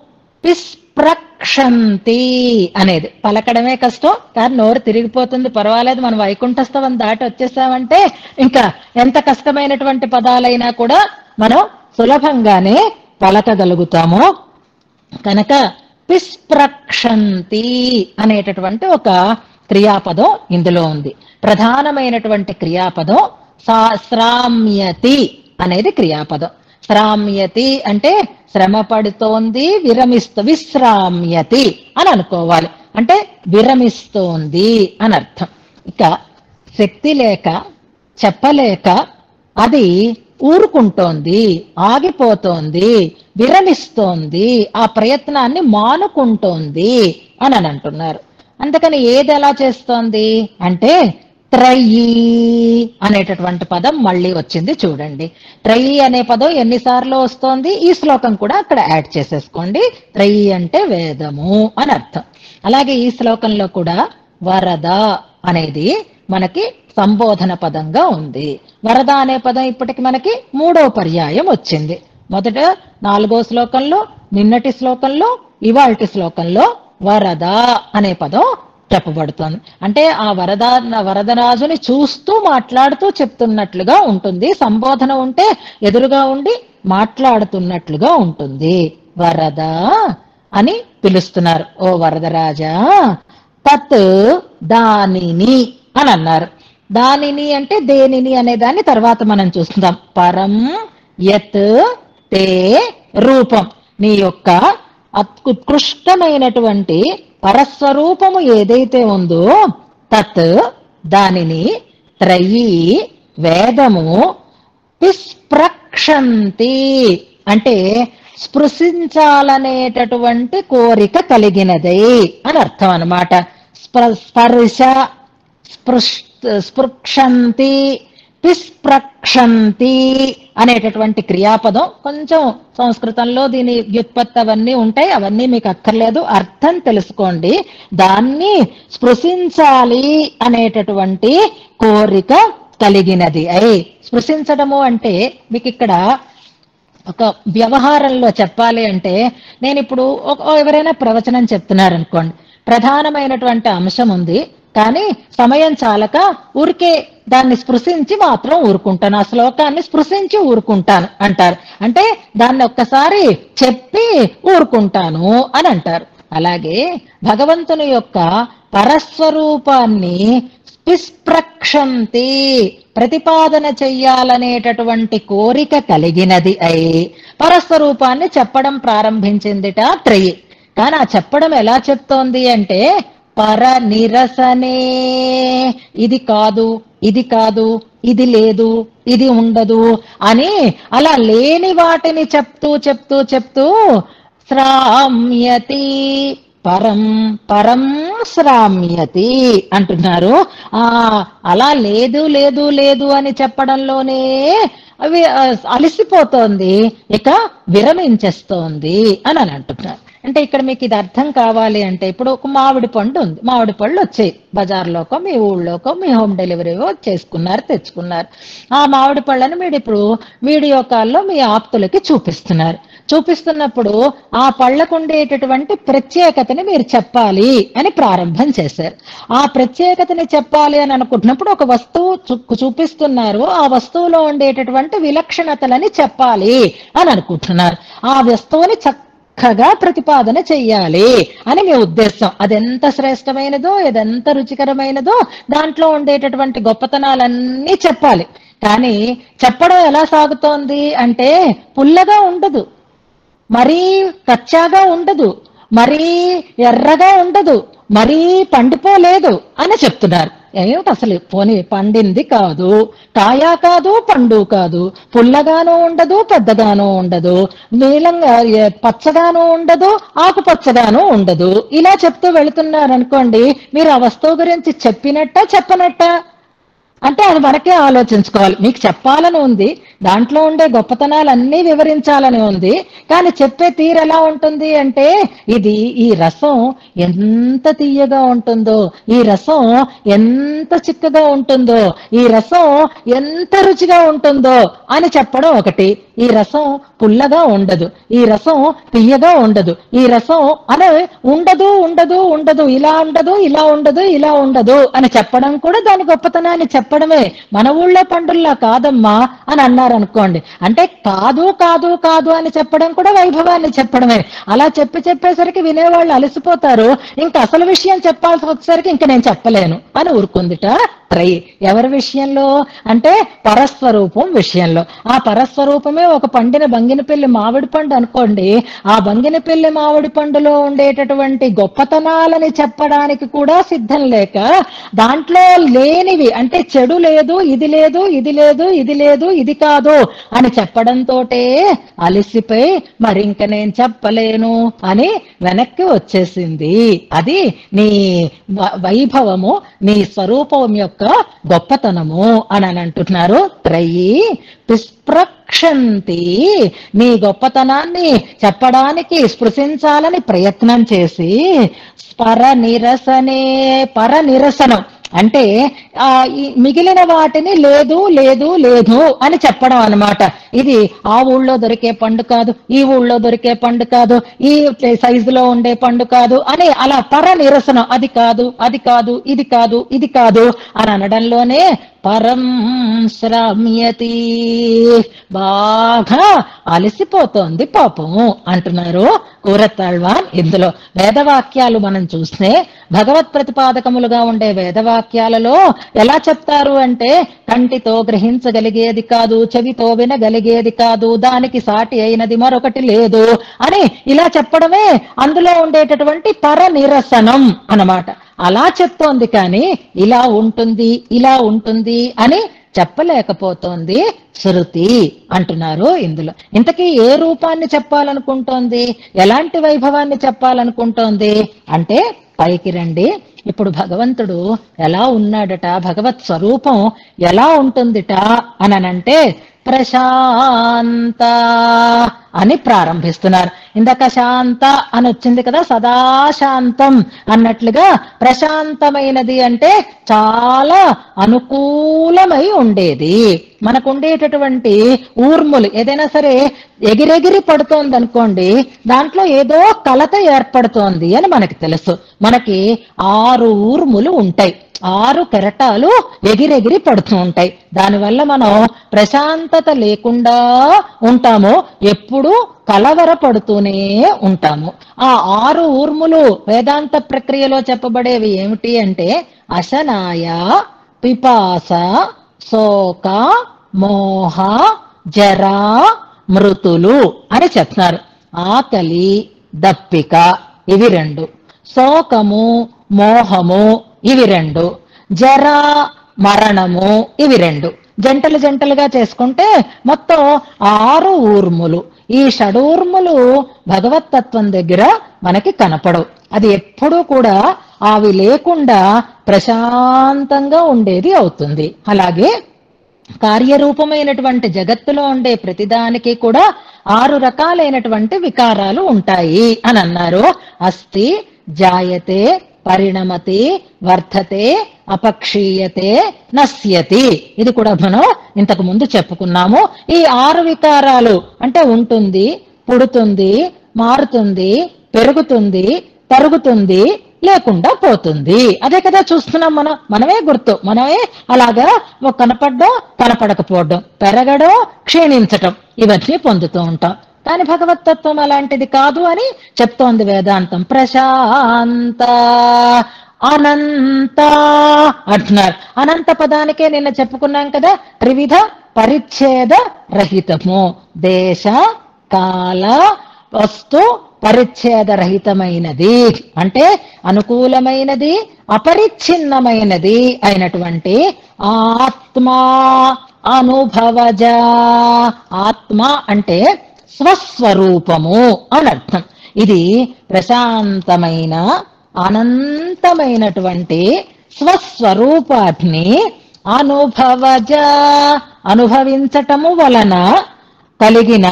పిస్ప్రక్షంతి అనేది పలకడమే కష్టం కానీ నోరు తిరిగిపోతుంది పర్వాలేదు మనం వైకుంఠస్థవం దాటి వచ్చేసామంటే ఇంకా ఎంత కష్టమైనటువంటి పదాలైనా కూడా మనం సులభంగానే పలకగలుగుతాము కనుక పిస్ప్రక్షంతి అనేటటువంటి ఒక క్రియాపదం ఇందులో ఉంది ప్రధానమైనటువంటి క్రియాపదం సా- శ్రామ్యతి అనేది క్రియాపదం శ్రామ్యతి అంటే శ్రమ పడుతోంది విరమిస్తూ విశ్రామ్యతి అని అనుకోవాలి అంటే విరమిస్తోంది అని అర్థం ఇక శక్తి లేక చెప్పలేక అది ఊరుకుంటోంది ఆగిపోతోంది విరమిస్తోంది ఆ ప్రయత్నాన్ని మానుకుంటోంది అని అని అంటున్నారు అందుకని ఏది ఎలా చేస్తోంది అంటే త్రయీ అనేటటువంటి పదం మళ్ళీ వచ్చింది చూడండి త్రయీ అనే పదం ఎన్నిసార్లు వస్తోంది ఈ శ్లోకం కూడా అక్కడ యాడ్ చేసేసుకోండి త్రయీ అంటే వేదము అని అర్థం అలాగే ఈ శ్లోకంలో కూడా వరద అనేది మనకి సంబోధన పదంగా ఉంది వరద అనే పదం ఇప్పటికి మనకి మూడో పర్యాయం వచ్చింది మొదట నాలుగో శ్లోకంలో నిన్నటి శ్లోకంలో ఇవాల్టి శ్లోకంలో వరద అనే పదం చెప్పబడుతోంది అంటే ఆ వరద వరదరాజుని చూస్తూ మాట్లాడుతూ చెప్తున్నట్లుగా ఉంటుంది సంబోధన ఉంటే ఎదురుగా ఉండి మాట్లాడుతున్నట్లుగా ఉంటుంది వరద అని పిలుస్తున్నారు ఓ వరదరాజా తత్ దానిని అని అన్నారు దానిని అంటే దేనిని అనే దాన్ని తర్వాత మనం చూస్తుందాం పరం యత్ తే రూపం నీ యొక్క అత్యుత్కృష్టమైనటువంటి పరస్వరూపము ఏదైతే ఉందో తత్ దానిని త్రయీ వేదము పిస్ప్రక్షంతి అంటే స్పృశించాలనేటటువంటి కోరిక కలిగినది అని అర్థం అన్నమాట స్ప- స్పర్శ స్పృష్ స్పృక్షంతి పిస్ప్రక్షంతి అనేటటువంటి క్రియాపదం కొంచెం సంస్కృతంలో దీని వ్యుత్పత్తి అవన్నీ ఉంటాయి అవన్నీ మీకు అక్కర్లేదు అర్థం తెలుసుకోండి దాన్ని స్పృశించాలి అనేటటువంటి కోరిక కలిగినది అయి స్పృశించడము అంటే మీకు ఇక్కడ ఒక వ్యవహారంలో చెప్పాలి అంటే నేను ఇప్పుడు ఒక- ఎవరైనా ప్రవచనం చెప్తున్నారు అనుకోండి ప్రధానమైనటువంటి అంశం ఉంది కానీ సమయం చాలక ఊరికే దాన్ని స్పృశించి మాత్రం ఊరుకుంటాను ఆ శ్లోకాన్ని స్పృశించి ఊరుకుంటాను అంటారు అంటే దాన్ని ఒక్కసారి చెప్పి ఊరుకుంటాను అని అంటారు అలాగే భగవంతుని యొక్క పరస్వరూపాన్ని పిస్ప్రక్షంతి ప్రతిపాదన చెయ్యాలనేటటువంటి కోరిక కలిగినది అయి పరస్వరూపాన్ని చెప్పడం ప్రారంభించిందిట త్రయి కానీ ఆ చెప్పడం ఎలా చెప్తోంది అంటే పర నిరసనే ఇది కాదు ఇది కాదు ఇది లేదు ఇది ఉండదు అని అలా లేని వాటిని చెప్తూ చెప్తూ చెప్తూ శ్రామ్యతి పరం పరం శ్రామ్యతి అంటున్నారు ఆ అలా లేదు లేదు లేదు అని చెప్పడంలోనే అవి ఆ, అలసిపోతోంది ఇక విరమించేస్తోంది అని అని అంటున్నారు అంటే ఇక్కడ మీకు ఇది అర్థం కావాలి అంటే ఇప్పుడు ఒక మామిడి పండు ఉంది మామిడి పళ్ళు వచ్చాయి బజార్లోకో మీ ఊళ్ళోకో మీ హోమ్ డెలివరీవో చేసుకున్నారు తెచ్చుకున్నారు ఆ మామిడి పళ్ళని మీరు ఇప్పుడు వీడియో కాల్లో మీ ఆప్తులకి చూపిస్తున్నారు చూపిస్తున్నప్పుడు ఆ పళ్ళకు ఉండేటటువంటి ప్రత్యేకతని మీరు చెప్పాలి అని ప్రారంభం చేశారు ఆ ప్రత్యేకతని చెప్పాలి అని అనుకుంటున్నప్పుడు ఒక వస్తువు చూ- చూపిస్తున్నారు ఆ వస్తువులో ఉండేటటువంటి విలక్షణతలని చెప్పాలి అని అనుకుంటున్నారు ఆ వస్తువుని చక్కగా ప్రతిపాదన చెయ్యాలి అని మీ ఉద్దేశం అదెంత శ్రేష్టమైనదో ఎదెంత రుచికరమైనదో దాంట్లో ఉండేటటువంటి గొప్పతనాలన్నీ చెప్పాలి కానీ చెప్పడం ఎలా సాగుతోంది అంటే పుల్లగా ఉండదు మరీ కచ్చాగా ఉండదు మరీ ఎర్రగా ఉండదు మరీ పండిపోలేదు అని చెప్తున్నారు ఏమిటి అసలు పోనీ పండింది కాదు కాయ కాదు పండు కాదు పుల్లగాను ఉండదు పెద్దగాను ఉండదు నీలంగా ఏ, పచ్చగాను ఉండదు ఆకుపచ్చగాను ఉండదు ఇలా చెప్తూ వెళుతున్నారు అనుకోండి మీరు ఆ వస్తువు గురించి చెప్పినట్ట చెప్పనట్ట అంటే అది మనకే ఆలోచించుకోవాలి మీకు చెప్పాలని ఉంది దాంట్లో ఉండే గొప్పతనాలన్నీ వివరించాలని ఉంది కానీ చెప్పే తీరు ఎలా ఉంటుంది అంటే ఇది ఈ రసం ఎంత తీయగా ఉంటుందో ఈ రసం ఎంత చిక్కగా ఉంటుందో ఈ రసం ఎంత రుచిగా ఉంటుందో అని చెప్పడం ఒకటి ఈ రసం పుల్లగా ఉండదు ఈ రసం తీయగా ఉండదు ఈ రసం అనే ఉండదు ఉండదు ఉండదు ఇలా ఉండదు ఇలా ఉండదు ఇలా ఉండదు అని చెప్పడం కూడా దాని గొప్పతనాన్ని చెప్పడమే మన ఊళ్ళో పండుల్లా కాదమ్మా అని అన్నారు అనుకోండి అంటే కాదు కాదు కాదు అని చెప్పడం కూడా వైభవాన్ని చెప్పడమే అలా చెప్పి చెప్పేసరికి వినేవాళ్ళు అలసిపోతారు ఇంకా అసలు విషయం చెప్పాల్సి వచ్చేసరికి ఇంకా నేను చెప్పలేను అని ఊరుకుందిట ట్రై ఎవరి విషయంలో అంటే పరస్వరూపం విషయంలో ఆ పరస్వరూపమే ఒక పండిన బంగినపల్లి మామిడి పండు అనుకోండి ఆ బంగినపల్లి మామిడి పండులో ఉండేటటువంటి గొప్పతనాలని చెప్పడానికి కూడా సిద్ధం లేక దాంట్లో లేనివి అంటే చెడు లేదు ఇది లేదు ఇది లేదు ఇది లేదు ఇది కాదు అని చెప్పడంతోటే అలిసిపోయి మరి ఇంక నేను చెప్పలేను అని వెనక్కి వచ్చేసింది అది నీ వ- వైభవము నీ స్వరూపం యొక్క గొప్పతనము అని అని అంటున్నారు త్రయి పిస్ప్రక్షంతి నీ గొప్పతనాన్ని చెప్పడానికి స్పృశించాలని ప్రయత్నం చేసి పర నిరసనే పర నిరసనం అంటే ఆ ఈ మిగిలిన వాటిని లేదు లేదు లేదు అని చెప్పడం అన్నమాట ఇది ఆ ఊళ్ళో దొరికే పండు కాదు ఈ ఊళ్ళో దొరికే పండు కాదు ఈ సైజులో ఉండే పండు కాదు అని అలా పర నిరసనం అది కాదు అది కాదు ఇది కాదు ఇది కాదు అని అనడంలోనే పరం శ్రామ్యతి బాగా అలసిపోతోంది పాపం అంటున్నారు కూరతాళ్వాన్ ఇందులో వేదవాక్యాలు మనం చూస్తే భగవత్ ప్రతిపాదకములుగా ఉండే వేదవాక్యాలలో ఎలా చెప్తారు అంటే కంటితో గ్రహించగలిగేది కాదు చెవితో వినగలిగేది కాదు దానికి సాటి అయినది మరొకటి లేదు అని ఇలా చెప్పడమే అందులో ఉండేటటువంటి పర నిరసనం అన్నమాట అలా చెప్తోంది కానీ ఇలా ఉంటుంది ఇలా ఉంటుంది అని చెప్పలేకపోతోంది శృతి అంటున్నారు ఇందులో ఇంతకీ ఏ రూపాన్ని చెప్పాలనుకుంటోంది ఎలాంటి వైభవాన్ని చెప్పాలనుకుంటోంది అంటే పైకి రండి ఇప్పుడు భగవంతుడు ఎలా ఉన్నాడట భగవత్ స్వరూపం ఎలా ఉంటుందిట అననంటే ప్రశాంత అని ప్రారంభిస్తున్నారు ఇందాక శాంత అని వచ్చింది కదా సదా శాంతం అన్నట్లుగా ప్రశాంతమైనది అంటే చాలా అనుకూలమై ఉండేది మనకు ఉండేటటువంటి ఊర్ములు ఏదైనా సరే ఎగిరెగిరి పడుతోంది అనుకోండి దాంట్లో ఏదో కలత ఏర్పడుతోంది అని మనకి తెలుసు మనకి ఆరు ఊర్ములు ఉంటాయి ఆరు కెరటాలు ఎగిరెగిరి పడుతూ ఉంటాయి దానివల్ల మనం ప్రశాంతత లేకుండా ఉంటాము ఎప్పుడు కలవరపడుతూనే ఉంటాము ఆ ఆరు ఊర్ములు వేదాంత ప్రక్రియలో చెప్పబడేవి ఏమిటి అంటే అశనాయ పిపాస శోక మోహ జర మృతులు అని చెప్తున్నారు ఆకలి దప్పిక ఇవి రెండు శోకము మోహము ఇవి రెండు జర మరణము ఇవి రెండు జంటలు జంటలుగా చేసుకుంటే మొత్తం ఆరు ఊర్ములు ఈ షడూర్ములు భగవత్తత్వం దగ్గర మనకి కనపడవు అది ఎప్పుడూ కూడా అవి లేకుండా ప్రశాంతంగా ఉండేది అవుతుంది అలాగే కార్యరూపమైనటువంటి జగత్తులో ఉండే ప్రతిదానికి కూడా ఆరు రకాలైనటువంటి వికారాలు ఉంటాయి అని అన్నారు అస్థి జాయతే పరిణమతి వర్ధతే అపక్షీయతే నశ్యతి ఇది కూడా మనం ఇంతకు ముందు చెప్పుకున్నాము ఈ ఆరు వికారాలు అంటే ఉంటుంది పుడుతుంది మారుతుంది పెరుగుతుంది తరుగుతుంది లేకుండా పోతుంది అదే కదా చూస్తున్నాం మనం మనమే గుర్తు మనమే అలాగా ఓ కనపడడం కనపడకపోవడం పెరగడం క్షీణించటం ఇవన్నీ పొందుతూ ఉంటాం కానీ భగవతత్వం అలాంటిది కాదు అని చెప్తోంది వేదాంతం ప్రశాంత అనంత అంటున్నారు అనంత పదానికే నిన్న చెప్పుకున్నాం కదా త్రివిధ పరిచ్ఛేద రహితము దేశ కాల వస్తు పరిచ్ఛేద రహితమైనది అంటే అనుకూలమైనది అపరిచ్ఛిన్నమైనది అయినటువంటి ఆత్మ అనుభవజ ఆత్మ అంటే స్వస్వరూపము అని అర్థం ఇది ప్రశాంతమైన అనంతమైనటువంటి స్వస్వరూపాన్ని అనుభవజ అనుభవించటము వలన కలిగిన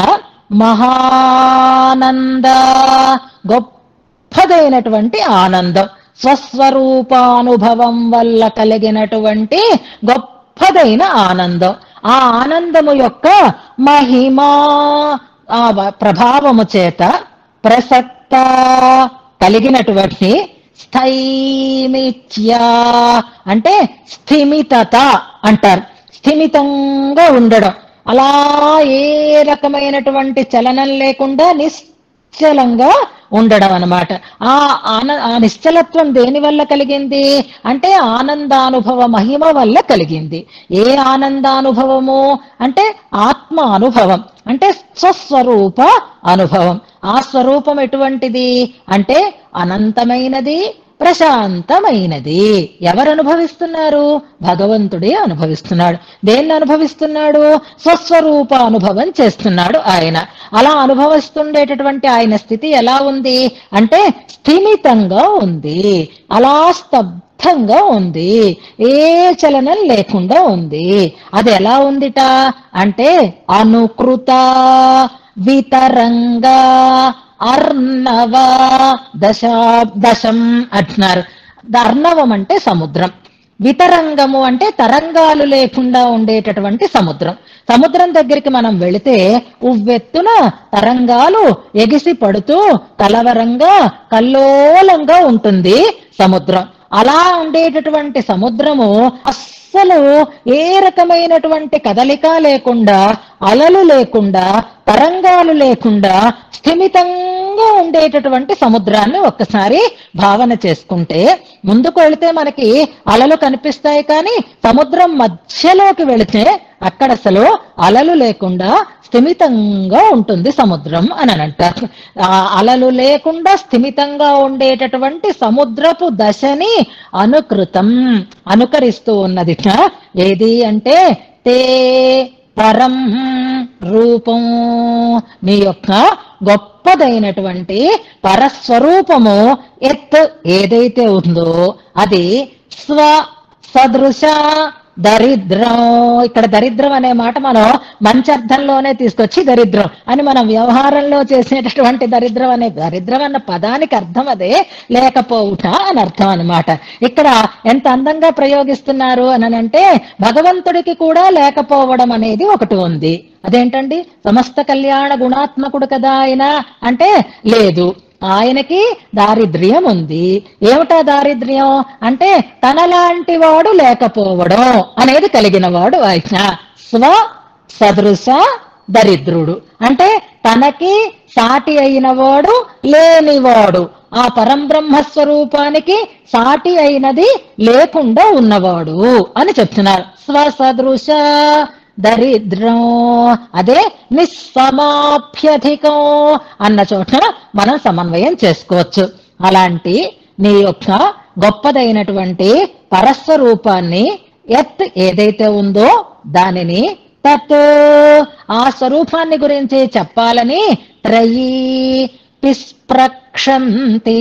మహానంద గొప్పదైనటువంటి ఆనందం స్వస్వరూపానుభవం వల్ల కలిగినటువంటి గొప్పదైన ఆనందం ఆ ఆనందము యొక్క మహిమా ఆ వ- ప్రభావము చేత ప్రసక్త కలిగినటువంటి స్థైమిత్యా అంటే స్థిమితత అంటారు స్థిమితంగా ఉండడం అలా ఏ రకమైనటువంటి చలనం లేకుండా నిశ్చలంగా ఉండడం అన్నమాట ఆ ఆన ఆ నిశ్చలత్వం దేని వల్ల కలిగింది అంటే ఆనందానుభవ మహిమ వల్ల కలిగింది ఏ ఆనందానుభవము అంటే ఆత్మ అనుభవం అంటే స్వస్వరూప అనుభవం ఆ స్వరూపం ఎటువంటిది అంటే అనంతమైనది ప్రశాంతమైనది ఎవరు అనుభవిస్తున్నారు భగవంతుడే అనుభవిస్తున్నాడు దేన్ని అనుభవిస్తున్నాడు స్వస్వరూప అనుభవం చేస్తున్నాడు ఆయన అలా అనుభవిస్తుండేటటువంటి ఆయన స్థితి ఎలా ఉంది అంటే స్థిమితంగా ఉంది అలా స్తబ్దంగా ఉంది ఏ చలనం లేకుండా ఉంది అది ఎలా ఉందిట అంటే అనుకృత వితరంగ అర్ణవ దశ దశం అంటున్నారు అర్ణవం అంటే సముద్రం వితరంగము అంటే తరంగాలు లేకుండా ఉండేటటువంటి సముద్రం సముద్రం దగ్గరికి మనం వెళితే ఉవ్వెత్తున తరంగాలు ఎగిసి పడుతూ కలవరంగా కల్లోలంగా ఉంటుంది సముద్రం అలా ఉండేటటువంటి సముద్రము అస్సలు ఏ రకమైనటువంటి కదలిక లేకుండా అలలు లేకుండా తరంగాలు లేకుండా స్థిమితంగా ఉండేటటువంటి సముద్రాన్ని ఒక్కసారి భావన చేసుకుంటే ముందుకు వెళితే మనకి అలలు కనిపిస్తాయి కానీ సముద్రం మధ్యలోకి వెళితే అక్కడ అసలు అలలు లేకుండా స్థిమితంగా ఉంటుంది సముద్రం అని అని అంటారు ఆ అలలు లేకుండా స్థిమితంగా ఉండేటటువంటి సముద్రపు దశని అనుకృతం అనుకరిస్తూ ఉన్నది ఏది అంటే తే పరం రూపం నీ యొక్క గొప్పదైనటువంటి పరస్వరూపము ఎత్ ఏదైతే ఉందో అది స్వ సదృశ దరిద్రం ఇక్కడ దరిద్రం అనే మాట మనం మంచి అర్థంలోనే తీసుకొచ్చి దరిద్రం అని మనం వ్యవహారంలో చేసేటటువంటి దరిద్రం అనే దరిద్రం అన్న పదానికి అర్థం అదే లేకపోవుట అని అర్థం అన్నమాట ఇక్కడ ఎంత అందంగా ప్రయోగిస్తున్నారు అని అంటే భగవంతుడికి కూడా లేకపోవడం అనేది ఒకటి ఉంది అదేంటండి సమస్త కళ్యాణ గుణాత్మకుడు కదా ఆయన అంటే లేదు ఆయనకి దారిద్ర్యం ఉంది ఏమిటా దారిద్ర్యం అంటే తనలాంటి వాడు లేకపోవడం అనేది కలిగిన వాడు ఆయన స్వ సదృశ దరిద్రుడు అంటే తనకి సాటి అయిన వాడు లేనివాడు ఆ పరంబ్రహ్మ స్వరూపానికి సాటి అయినది లేకుండా ఉన్నవాడు అని చెప్తున్నారు స్వసదృశ దరిద్రం అదే నిస్సమాప్యధికం అన్న చోట మనం సమన్వయం చేసుకోవచ్చు అలాంటి నీ యొక్క గొప్పదైనటువంటి పరస్వరూపాన్ని ఎత్ ఏదైతే ఉందో దానిని తత్ ఆ స్వరూపాన్ని గురించి చెప్పాలని త్రయీ పిస్ప్రక్షంతి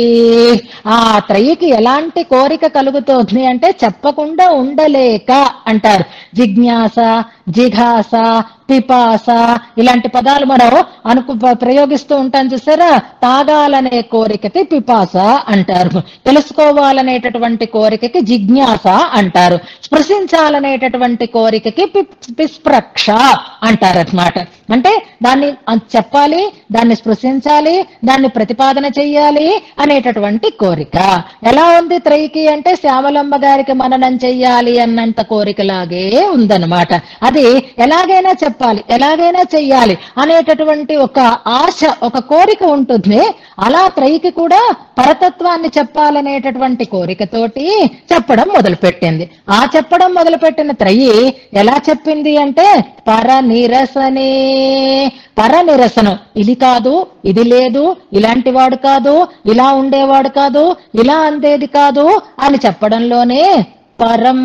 ఆ త్రయికి ఎలాంటి కోరిక కలుగుతోంది అంటే చెప్పకుండా ఉండలేక అంటారు జిజ్ఞాస జిఘాస పిపాస ఇలాంటి పదాలు మనం అనుకు ప్రయోగిస్తూ ఉంటాం చూసారా తాగాలనే కోరికకి పిపాస అంటారు తెలుసుకోవాలనేటటువంటి కోరికకి జిజ్ఞాస అంటారు స్పృశించాలనేటటువంటి కోరికకి పిప్- పిస్ప్రక్ష అంటారు అనమాట అంటే దాన్ని అ- చెప్పాలి దాన్ని స్పృశించాలి దాన్ని ప్రతిపాదన చెయ్యాలి అనేటటువంటి కోరిక ఎలా ఉంది త్రైకి అంటే శ్యామలమ్మ గారికి మననం చెయ్యాలి అన్నంత కోరికలాగే ఉందన్నమాట అది ఎలాగైనా చెప్పాలి ఎలాగైనా చెయ్యాలి అనేటటువంటి ఒక ఆశ ఒక కోరిక ఉంటుంది అలా త్రైకి కూడా పరతత్వాన్ని చెప్పాలనేటటువంటి కోరికతోటి చెప్పడం మొదలుపెట్టింది ఆ చెప్పడం మొదలుపెట్టిన త్రయి ఎలా చెప్పింది అంటే పర నిరసనే పర నిరసనం ఇది కాదు ఇది లేదు ఇలాంటి వాడు కాదు ఇలా ఉండేవాడు కాదు ఇలా అందేది కాదు అని చెప్పడంలోనే పరం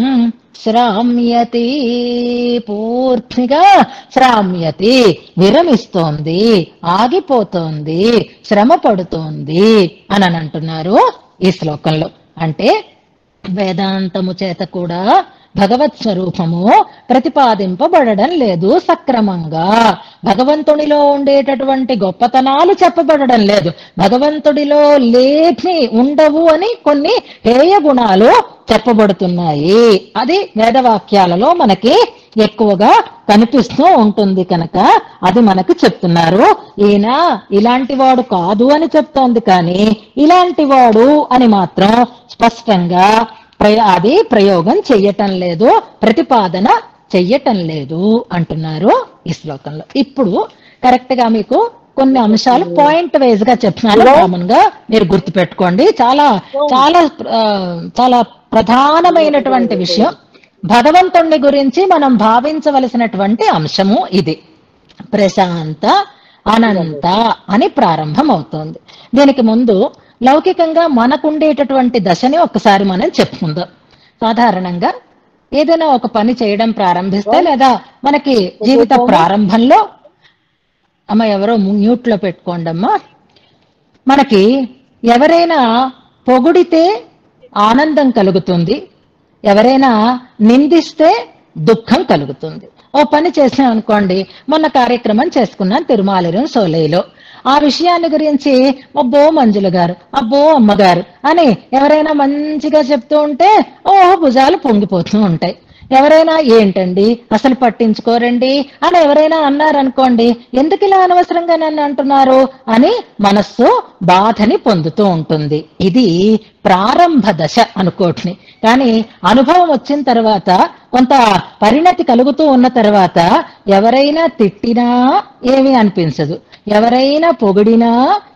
శ్రామ్యతి పూర్తిగా శ్రామ్యతి విరమిస్తోంది ఆగిపోతోంది శ్రమ పడుతోంది అని అని అంటున్నారు ఈ శ్లోకంలో అంటే వేదాంతము చేత కూడా భగవత్ స్వరూపము ప్రతిపాదింపబడడం లేదు సక్రమంగా భగవంతునిలో ఉండేటటువంటి గొప్పతనాలు చెప్పబడడం లేదు భగవంతుడిలో లేని ఉండవు అని కొన్ని హేయ గుణాలు చెప్పబడుతున్నాయి అది వేదవాక్యాలలో మనకి ఎక్కువగా కనిపిస్తూ ఉంటుంది కనుక అది మనకు చెప్తున్నారు ఈయన ఇలాంటి వాడు కాదు అని చెప్తోంది కానీ ఇలాంటి వాడు అని మాత్రం స్పష్టంగా ప్రయ- అది ప్రయోగం చెయ్యటం లేదు ప్రతిపాదన చెయ్యటం లేదు అంటున్నారు ఈ శ్లోకంలో ఇప్పుడు కరెక్ట్ గా మీకు కొన్ని అంశాలు పాయింట్ వైజ్ గా చెప్తున్నాను కామన్ గా మీరు గుర్తుపెట్టుకోండి చాలా చాలా ఆ, చాలా ప్రధానమైనటువంటి విషయం భగవంతుణ్ణి గురించి మనం భావించవలసినటువంటి అంశము ఇది ప్రశాంత అనంత అని ప్రారంభం అవుతోంది దీనికి ముందు లౌకికంగా మనకుండేటటువంటి దశని ఒకసారి మనం చెప్పుకుందాం సాధారణంగా ఏదైనా ఒక పని చేయడం ప్రారంభిస్తే లేదా మనకి జీవిత ప్రారంభంలో అమ్మ ఎవరో మ్యూట్ లో పెట్టుకోండి అమ్మా మనకి ఎవరైనా పొగిడితే ఆనందం కలుగుతుంది ఎవరైనా నిందిస్తే దుఃఖం కలుగుతుంది ఓ పని చేసాం అనుకోండి మొన్న కార్యక్రమం చేసుకున్నాం తిరుమాలిరం సోలైలో ఆ విషయాన్ని గురించి అబ్బో మంజుల గారు అబ్బో అమ్మగారు అని ఎవరైనా మంచిగా చెప్తూ ఉంటే ఓహో భుజాలు పొంగిపోతూ ఉంటాయి ఎవరైనా ఏంటండి అసలు పట్టించుకోరండి అని ఎవరైనా అన్నారనుకోండి ఎందుకు ఇలా అనవసరంగా నన్ను అంటున్నారు అని మనస్సు బాధని పొందుతూ ఉంటుంది ఇది ప్రారంభ దశ అనుకోటిని కానీ అనుభవం వచ్చిన తర్వాత కొంత పరిణతి కలుగుతూ ఉన్న తర్వాత ఎవరైనా తిట్టినా ఏమీ అనిపించదు ఎవరైనా పొగిడినా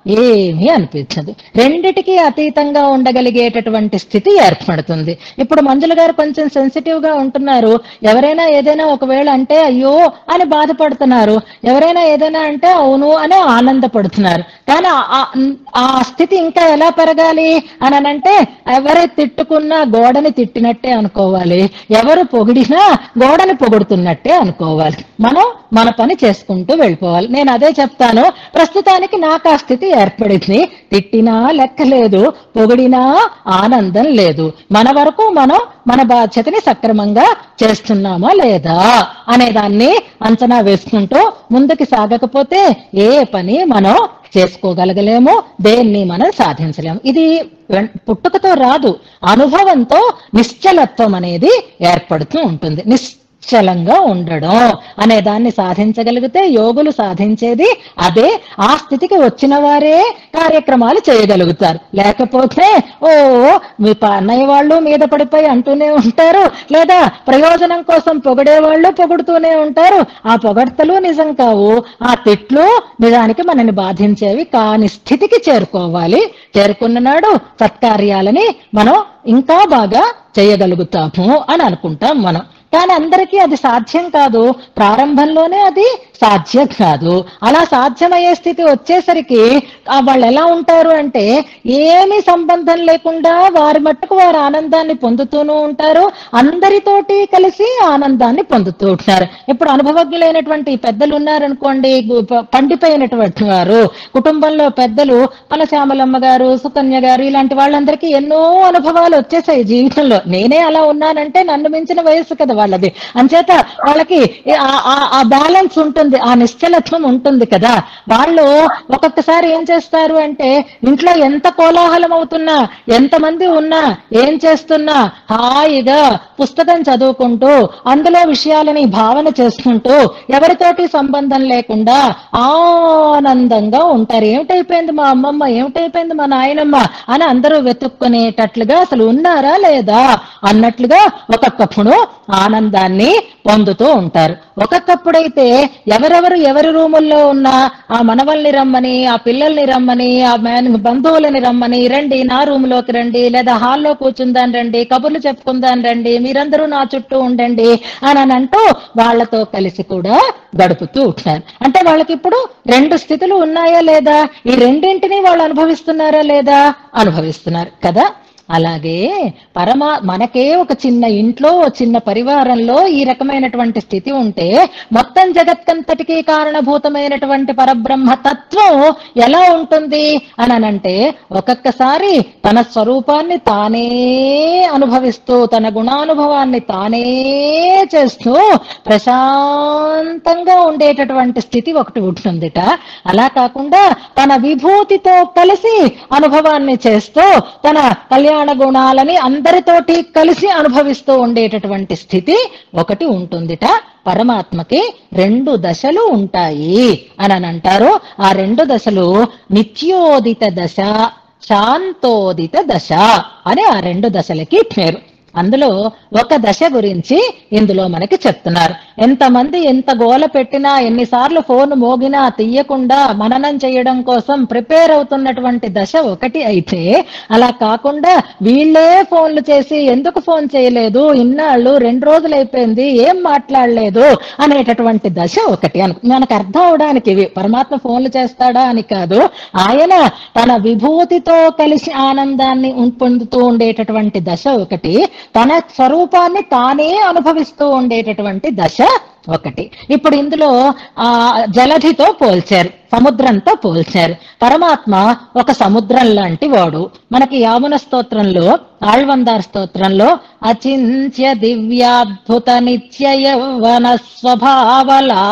ఏమీ అనిపించదు రెండిటికి అతీతంగా ఉండగలిగేటటువంటి స్థితి ఏర్పడుతుంది ఇప్పుడు మంజుల గారు కొంచెం సెన్సిటివ్ గా ఉంటున్నారు ఎవరైనా ఏదైనా ఒకవేళ అంటే అయ్యో అని బాధపడుతున్నారు ఎవరైనా ఏదైనా అంటే అవును అని ఆనందపడుతున్నారు కానీ ఆ- ఆ- ఆ స్థితి ఇంకా ఎలా పెరగాలి అని అంటే ఎవరు తిట్టుకున్నా గోడని తిట్టినట్టే అనుకోవాలి ఎవరు పొగిడినా గోడని పొగుడుతున్నట్టే అనుకోవాలి మనం మన పని చేసుకుంటూ వెళ్ళిపోవాలి నేను అదే చెప్తాను ప్రస్తుతానికి నాకు ఆ స్థితి ఏర్పడింది తిట్టినా లెక్క లేదు పొగిడినా ఆనందం లేదు మన వరకు మనం మన బాధ్యతని సక్రమంగా చేస్తున్నామా లేదా అనే దాన్ని అంచనా వేసుకుంటూ ముందుకు సాగకపోతే ఏ పని మనం చేసుకోగలగలేము దేన్ని మనం సాధించలేము ఇది వెం- పుట్టుకతో రాదు అనుభవంతో నిశ్చలత్వం అనేది ఏర్పడుతూ ఉంటుంది నిశ్చలంగా ఉండడం అనే దాన్ని సాధించగలిగితే యోగులు సాధించేది అదే ఆ స్థితికి వచ్చిన వారే కార్యక్రమాలు చేయగలుగుతారు లేకపోతే ఓ మీ ప- అన్నయ్య వాళ్ళు మీద పడిపోయి అంటూనే ఉంటారు లేదా ప్రయోజనం కోసం పొగిడే వాళ్ళు పొగుడుతూనే ఉంటారు ఆ పొగడ్తలు నిజం కావు ఆ తిట్లు నిజానికి మనని బాధించేవి కాని స్థితికి చేరుకోవాలి చేరుకున్న నాడు సత్కార్యాలని మనం ఇంకా బాగా చేయగలుగుతాము అని అనుకుంటాం మనం కానీ అందరికీ అది సాధ్యం కాదు ప్రారంభంలోనే అది సాధ్యం కాదు అలా సాధ్యమయ్యే స్థితి వచ్చేసరికి ఆ వాళ్ళు ఎలా ఉంటారు అంటే ఏమీ సంబంధం లేకుండా వారి మట్టుకు వారు ఆనందాన్ని పొందుతూనే ఉంటారు అందరితోటి కలిసి ఆనందాన్ని పొందుతూ ఉంటారు ఇప్పుడు అనుభవజ్ఞులైనటువంటి పెద్దలు ఉన్నారనుకోండి గు- ప- పండిపోయినటువంటి వారు కుటుంబంలో పెద్దలు మన శ్యామలమ్మ గారు సుకన్య గారు ఇలాంటి వాళ్ళందరికీ ఎన్నో అనుభవాలు వచ్చేసాయి జీవితంలో నేనే అలా ఉన్నానంటే నన్ను మించిన వయస్సు కదా వాళ్ళది అంచేత వాళ్ళకి ఆ- ఆ- ఆ బ్యాలెన్స్ ఉంటుంది ఆ నిశ్చలత్వం ఉంటుంది కదా వాళ్ళు ఒక్కొక్కసారి ఏం చేస్తారు అంటే ఇంట్లో ఎంత కోలాహలం అవుతున్నా ఎంతమంది ఉన్నా ఏం చేస్తున్నా హాయిగా పుస్తకం చదువుకుంటూ అందులో విషయాలని భావన చేసుకుంటూ ఎవరితోటి సంబంధం లేకుండా ఆనందంగా ఉంటారు ఏమిటైపోయింది మా అమ్మమ్మ ఏమిటైపోయింది మా నాయనమ్మ అని అందరూ వెతుక్కునేటట్లుగా అసలు ఉన్నారా లేదా అన్నట్లుగా ఒక్కొక్కప్పుడు ఆనందాన్ని పొందుతూ ఉంటారు ఒక్కొక్కప్పుడైతే ఎవరెవరు ఎవరి రూముల్లో ఉన్నా ఆ మనవల్ని రమ్మని ఆ పిల్లల్ని రమ్మని ఆ మేన- బంధువులని రమ్మని రండి నా రూమ్ లోకి రండి లేదా హాల్లో కూర్చుందాం రండి కబుర్లు చెప్పుకుందాం రండి మీరందరూ నా చుట్టూ ఉండండి అని అని అంటూ వాళ్ళతో కలిసి కూడా గడుపుతూ ఉంటారు అంటే వాళ్ళకి ఇప్పుడు రెండు స్థితులు ఉన్నాయా లేదా ఈ రెండింటిని వాళ్ళు అనుభవిస్తున్నారా లేదా అనుభవిస్తున్నారు కదా అలాగే పరమా మనకే ఒక చిన్న ఇంట్లో ఓ చిన్న పరివారంలో ఈ రకమైనటువంటి స్థితి ఉంటే మొత్తం జగత్కంతటికి కారణభూతమైనటువంటి పరబ్రహ్మ తత్వం ఎలా ఉంటుంది అని అనంటే ఒక్కొక్కసారి తన స్వరూపాన్ని తానే అనుభవిస్తూ తన గుణానుభవాన్ని తానే చేస్తూ ప్రశాంతంగా ఉండేటటువంటి స్థితి ఒకటి ఉంటుందిట అలా కాకుండా తన విభూతితో కలిసి అనుభవాన్ని చేస్తూ తన కళ్యాణ గుణాలని అందరితోటి కలిసి అనుభవిస్తూ ఉండేటటువంటి స్థితి ఒకటి ఉంటుందిట పరమాత్మకి రెండు దశలు ఉంటాయి అని అని అంటారు ఆ రెండు దశలు నిత్యోదిత దశ శాంతోదిత దశ అని ఆ రెండు దశలకి పేరు అందులో ఒక దశ గురించి ఇందులో మనకి చెప్తున్నారు ఎంతమంది ఎంత గోల పెట్టినా ఎన్నిసార్లు ఫోన్ మోగినా తీయకుండా మననం చేయడం కోసం ప్రిపేర్ అవుతున్నటువంటి దశ ఒకటి అయితే అలా కాకుండా వీళ్ళే ఫోన్లు చేసి ఎందుకు ఫోన్ చేయలేదు ఇన్నాళ్ళు రెండు రోజులు అయిపోయింది ఏం మాట్లాడలేదు అనేటటువంటి దశ ఒకటి అను మనకు అర్థం అవడానికి ఇవి పరమాత్మ ఫోన్లు చేస్తాడా అని కాదు ఆయన తన విభూతితో కలిసి ఆనందాన్ని ఉం- పొందుతూ ఉండేటటువంటి దశ ఒకటి తన స్వరూపాన్ని తానే అనుభవిస్తూ ఉండేటటువంటి దశ ఒకటి ఇప్పుడు ఇందులో ఆ జలధితో పోల్చారు సముద్రంతో పోల్చారు పరమాత్మ ఒక సముద్రం లాంటి వాడు మనకి యామున స్తోత్రంలో ఆళ్వందార్ స్తోత్రంలో అచింత్య దివ్యాద్భుత నిత్య యౌవన స్వభావ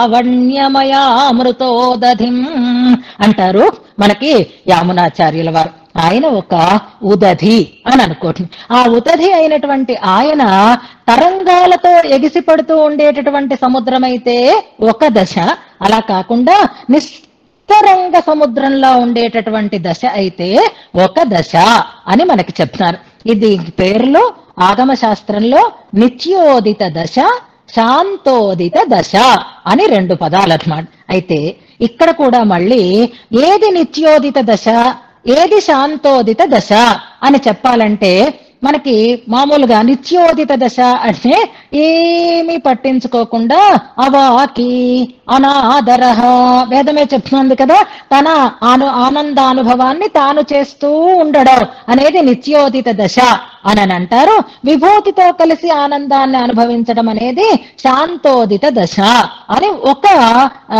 లావణ్యమయామృతోదధిం అంటారు మనకి యామునాచార్యుల వారు ఆయన ఒక ఉదధి అని అనుకోండి ఆ ఉదధి అయినటువంటి ఆయన తరంగాలతో ఎగిసిపడుతూ ఉండేటటువంటి సముద్రమైతే ఒక దశ అలా కాకుండా నిస్తరంగ సముద్రంలో ఉండేటటువంటి దశ అయితే ఒక దశ అని మనకి చెప్తున్నారు ఇది పేరులో ఆగమ శాస్త్రంలో నిత్యోదిత దశ శాంతోదిత దశ అని రెండు పదాలు అన్నమాట అయితే ఇక్కడ కూడా మళ్ళీ ఏది నిత్యోదిత దశ ఏది శాంతోదిత దశ అని చెప్పాలంటే మనకి మామూలుగా నిత్యోదిత దశ అంటే ఏమీ పట్టించుకోకుండా అవాకి అనాదర వేదమే చెప్తుంది కదా తన ఆను ఆనందానుభవాన్ని తాను చేస్తూ ఉండడం అనేది నిత్యోదిత దశ అని అని అంటారు విభూతితో కలిసి ఆనందాన్ని అనుభవించడం అనేది శాంతోదిత దశ అని ఒక ఆ,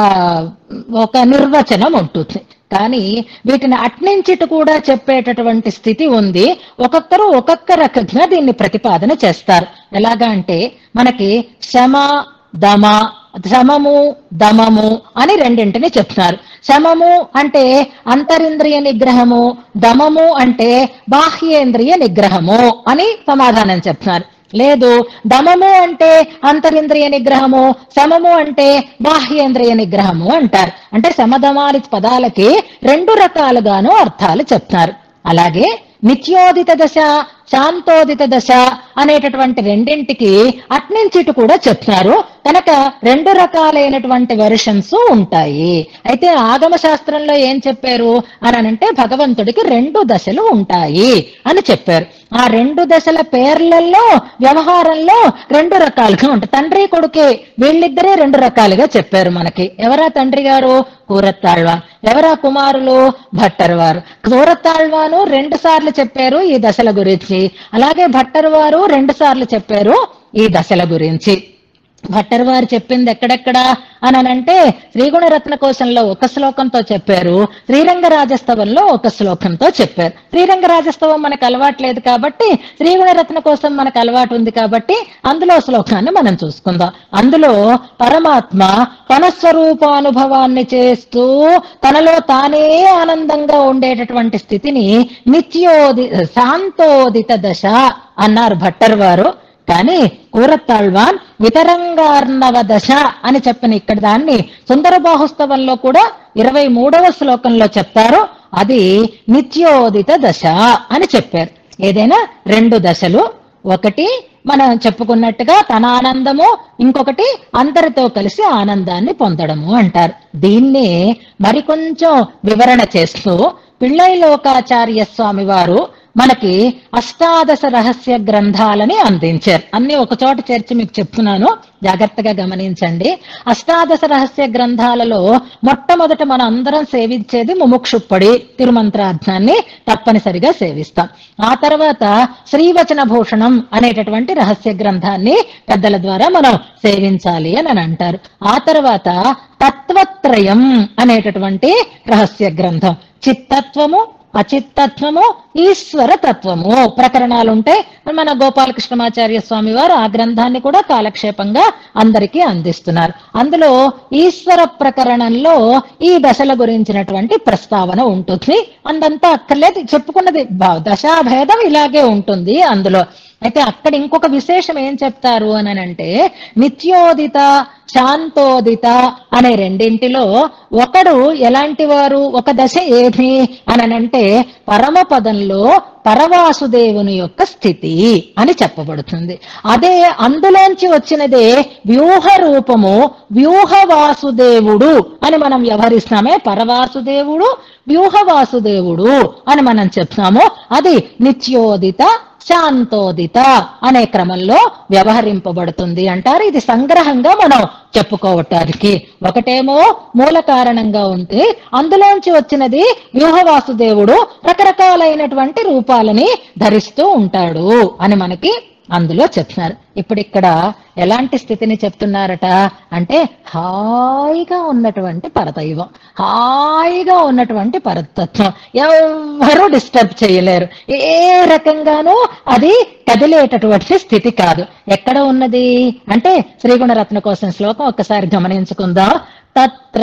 ఒక నిర్వచనం ఉంటుంది కానీ వీటిని అట్నుంచిటి కూడా చెప్పేటటువంటి స్థితి ఉంది ఒక్కొక్కరు ఒక్కొక్క రకంగా దీన్ని ప్రతిపాదన చేస్తారు ఎలాగా అంటే మనకి శమ దమ శమము దమము అని రెండింటిని చెప్తున్నారు శమము అంటే అంతరింద్రియ నిగ్రహము దమము అంటే బాహ్యేంద్రియ నిగ్రహము అని సమాధానం చెప్తున్నారు లేదు దమము అంటే అంతరింద్రియ నిగ్రహము శమము అంటే బాహ్యేంద్రియ నిగ్రహము అంటారు అంటే శమధమాని పదాలకి రెండు రకాలుగాను అర్థాలు చెప్తున్నారు అలాగే నిత్యోదిత దశ శాంతోదిత దశ అనేటటువంటి రెండింటికి అట్నుంచిటు కూడా చెప్తున్నారు కనుక రెండు రకాలైనటువంటి వెర్షన్స్ ఉంటాయి అయితే ఆగమ శాస్త్రంలో ఏం చెప్పారు అని అంటే భగవంతుడికి రెండు దశలు ఉంటాయి అని చెప్పారు ఆ రెండు దశల పేర్లలో వ్యవహారంలో రెండు రకాలుగా ఉంటాయి తండ్రి కొడుకే వీళ్ళిద్దరే రెండు రకాలుగా చెప్పారు మనకి ఎవరా తండ్రి గారు కూరత్తాళ్వాన్ ఎవరా కుమారులు భట్టర్ వారు కూరత్తాళ్వాను రెండు సార్లు చెప్పారు ఈ దశల గురించి అలాగే భట్టర్ వారు రెండు సార్లు చెప్పారు ఈ దశల గురించి భట్టర్ వారు చెప్పింది ఎక్కడెక్కడ అని అంటే శ్రీగుణరత్న కోశంలో ఒక శ్లోకంతో చెప్పారు శ్రీరంగ రాజస్తవంలో ఒక శ్లోకంతో చెప్పారు శ్రీరంగ రాజస్తవం మనకు అలవాట్లేదు కాబట్టి శ్రీగుణరత్న కోసం మనకు అలవాటు ఉంది కాబట్టి అందులో శ్లోకాన్ని మనం చూసుకుందాం అందులో పరమాత్మ తన స్వరూపానుభవాన్ని చేస్తూ తనలో తానే ఆనందంగా ఉండేటటువంటి స్థితిని నిత్యోది శాంతోదిత దశ అన్నారు భట్టర్ వారు కానీ కూరత్తాళ్వాన్ వితరంగార్ణవ దశ అని చెప్పిన ఇక్కడ దాన్ని సుందర బాహుస్తవంలో కూడా ఇరవై మూడవ శ్లోకంలో చెప్తారు అది నిత్యోదిత దశ అని చెప్పారు ఏదైనా రెండు దశలు ఒకటి మనం చెప్పుకున్నట్టుగా తన ఆనందము ఇంకొకటి అందరితో కలిసి ఆనందాన్ని పొందడము అంటారు దీన్నే మరికొంచెం వివరణ చేస్తూ పిళ్ళై లోకాచార్య స్వామి వారు మనకి అష్టాదశ రహస్య గ్రంథాలని అందించారు అన్ని ఒక చోట చేర్చి మీకు చెప్తున్నాను జాగ్రత్తగా గమనించండి అష్టాదశ రహస్య గ్రంథాలలో మొట్టమొదట మనం అందరం సేవించేది ముముక్షుప్పడి తిరుమంత్రార్థాన్ని తప్పనిసరిగా సేవిస్తాం ఆ తర్వాత శ్రీవచన భూషణం అనేటటువంటి రహస్య గ్రంథాన్ని పెద్దల ద్వారా మనం సేవించాలి అని అని అంటారు ఆ తర్వాత తత్వత్రయం అనేటటువంటి రహస్య గ్రంథం చిత్తత్వము అచిత్తత్వము ఈశ్వర తత్వము ప్రకరణాలు ఉంటాయి మన గోపాలకృష్ణమాచార్య స్వామి వారు ఆ గ్రంథాన్ని కూడా కాలక్షేపంగా అందరికీ అందిస్తున్నారు అందులో ఈశ్వర ప్రకరణంలో ఈ దశల గురించినటువంటి ప్రస్తావన ఉంటుంది అందంతా అక్కర్లేదు చెప్పుకున్నది భ- దశాభేదం ఇలాగే ఉంటుంది అందులో అయితే అక్కడ ఇంకొక విశేషం ఏం చెప్తారు అని అంటే నిత్యోదిత శాంతోదిత అనే రెండింటిలో ఒకడు ఎలాంటి వారు ఒక దశ ఏది అని అంటే పరమ పదంలో పరవాసుదేవుని యొక్క స్థితి అని చెప్పబడుతుంది అదే అందులోంచి వచ్చినదే వ్యూహ రూపము వ్యూహ వాసుదేవుడు అని మనం వ్యవహరిస్తామే పరవాసుదేవుడు వ్యూహ వాసుదేవుడు అని మనం చెప్తాము అది నిత్యోదిత శాంతోదిత అనే క్రమంలో వ్యవహరింపబడుతుంది అంటారు ఇది సంగ్రహంగా మనం చెప్పుకోవటానికి ఒకటేమో మూల కారణంగా ఉంటే అందులోంచి వచ్చినది వ్యూహవాసుదేవుడు రకరకాలైనటువంటి రూపాలని ధరిస్తూ ఉంటాడు అని మనకి అందులో చెప్తున్నారు ఇప్పుడు ఇక్కడ ఎలాంటి స్థితిని చెప్తున్నారట అంటే హాయిగా ఉన్నటువంటి పరదైవం హాయిగా ఉన్నటువంటి పరతత్వం ఎవ్వరూ డిస్టర్బ్ చేయలేరు ఏ రకంగానూ అది కదిలేటటువంటి స్థితి కాదు ఎక్కడ ఉన్నది అంటే శ్రీగుణరత్న కోసం శ్లోకం ఒక్కసారి గమనించుకుందాం తత్ర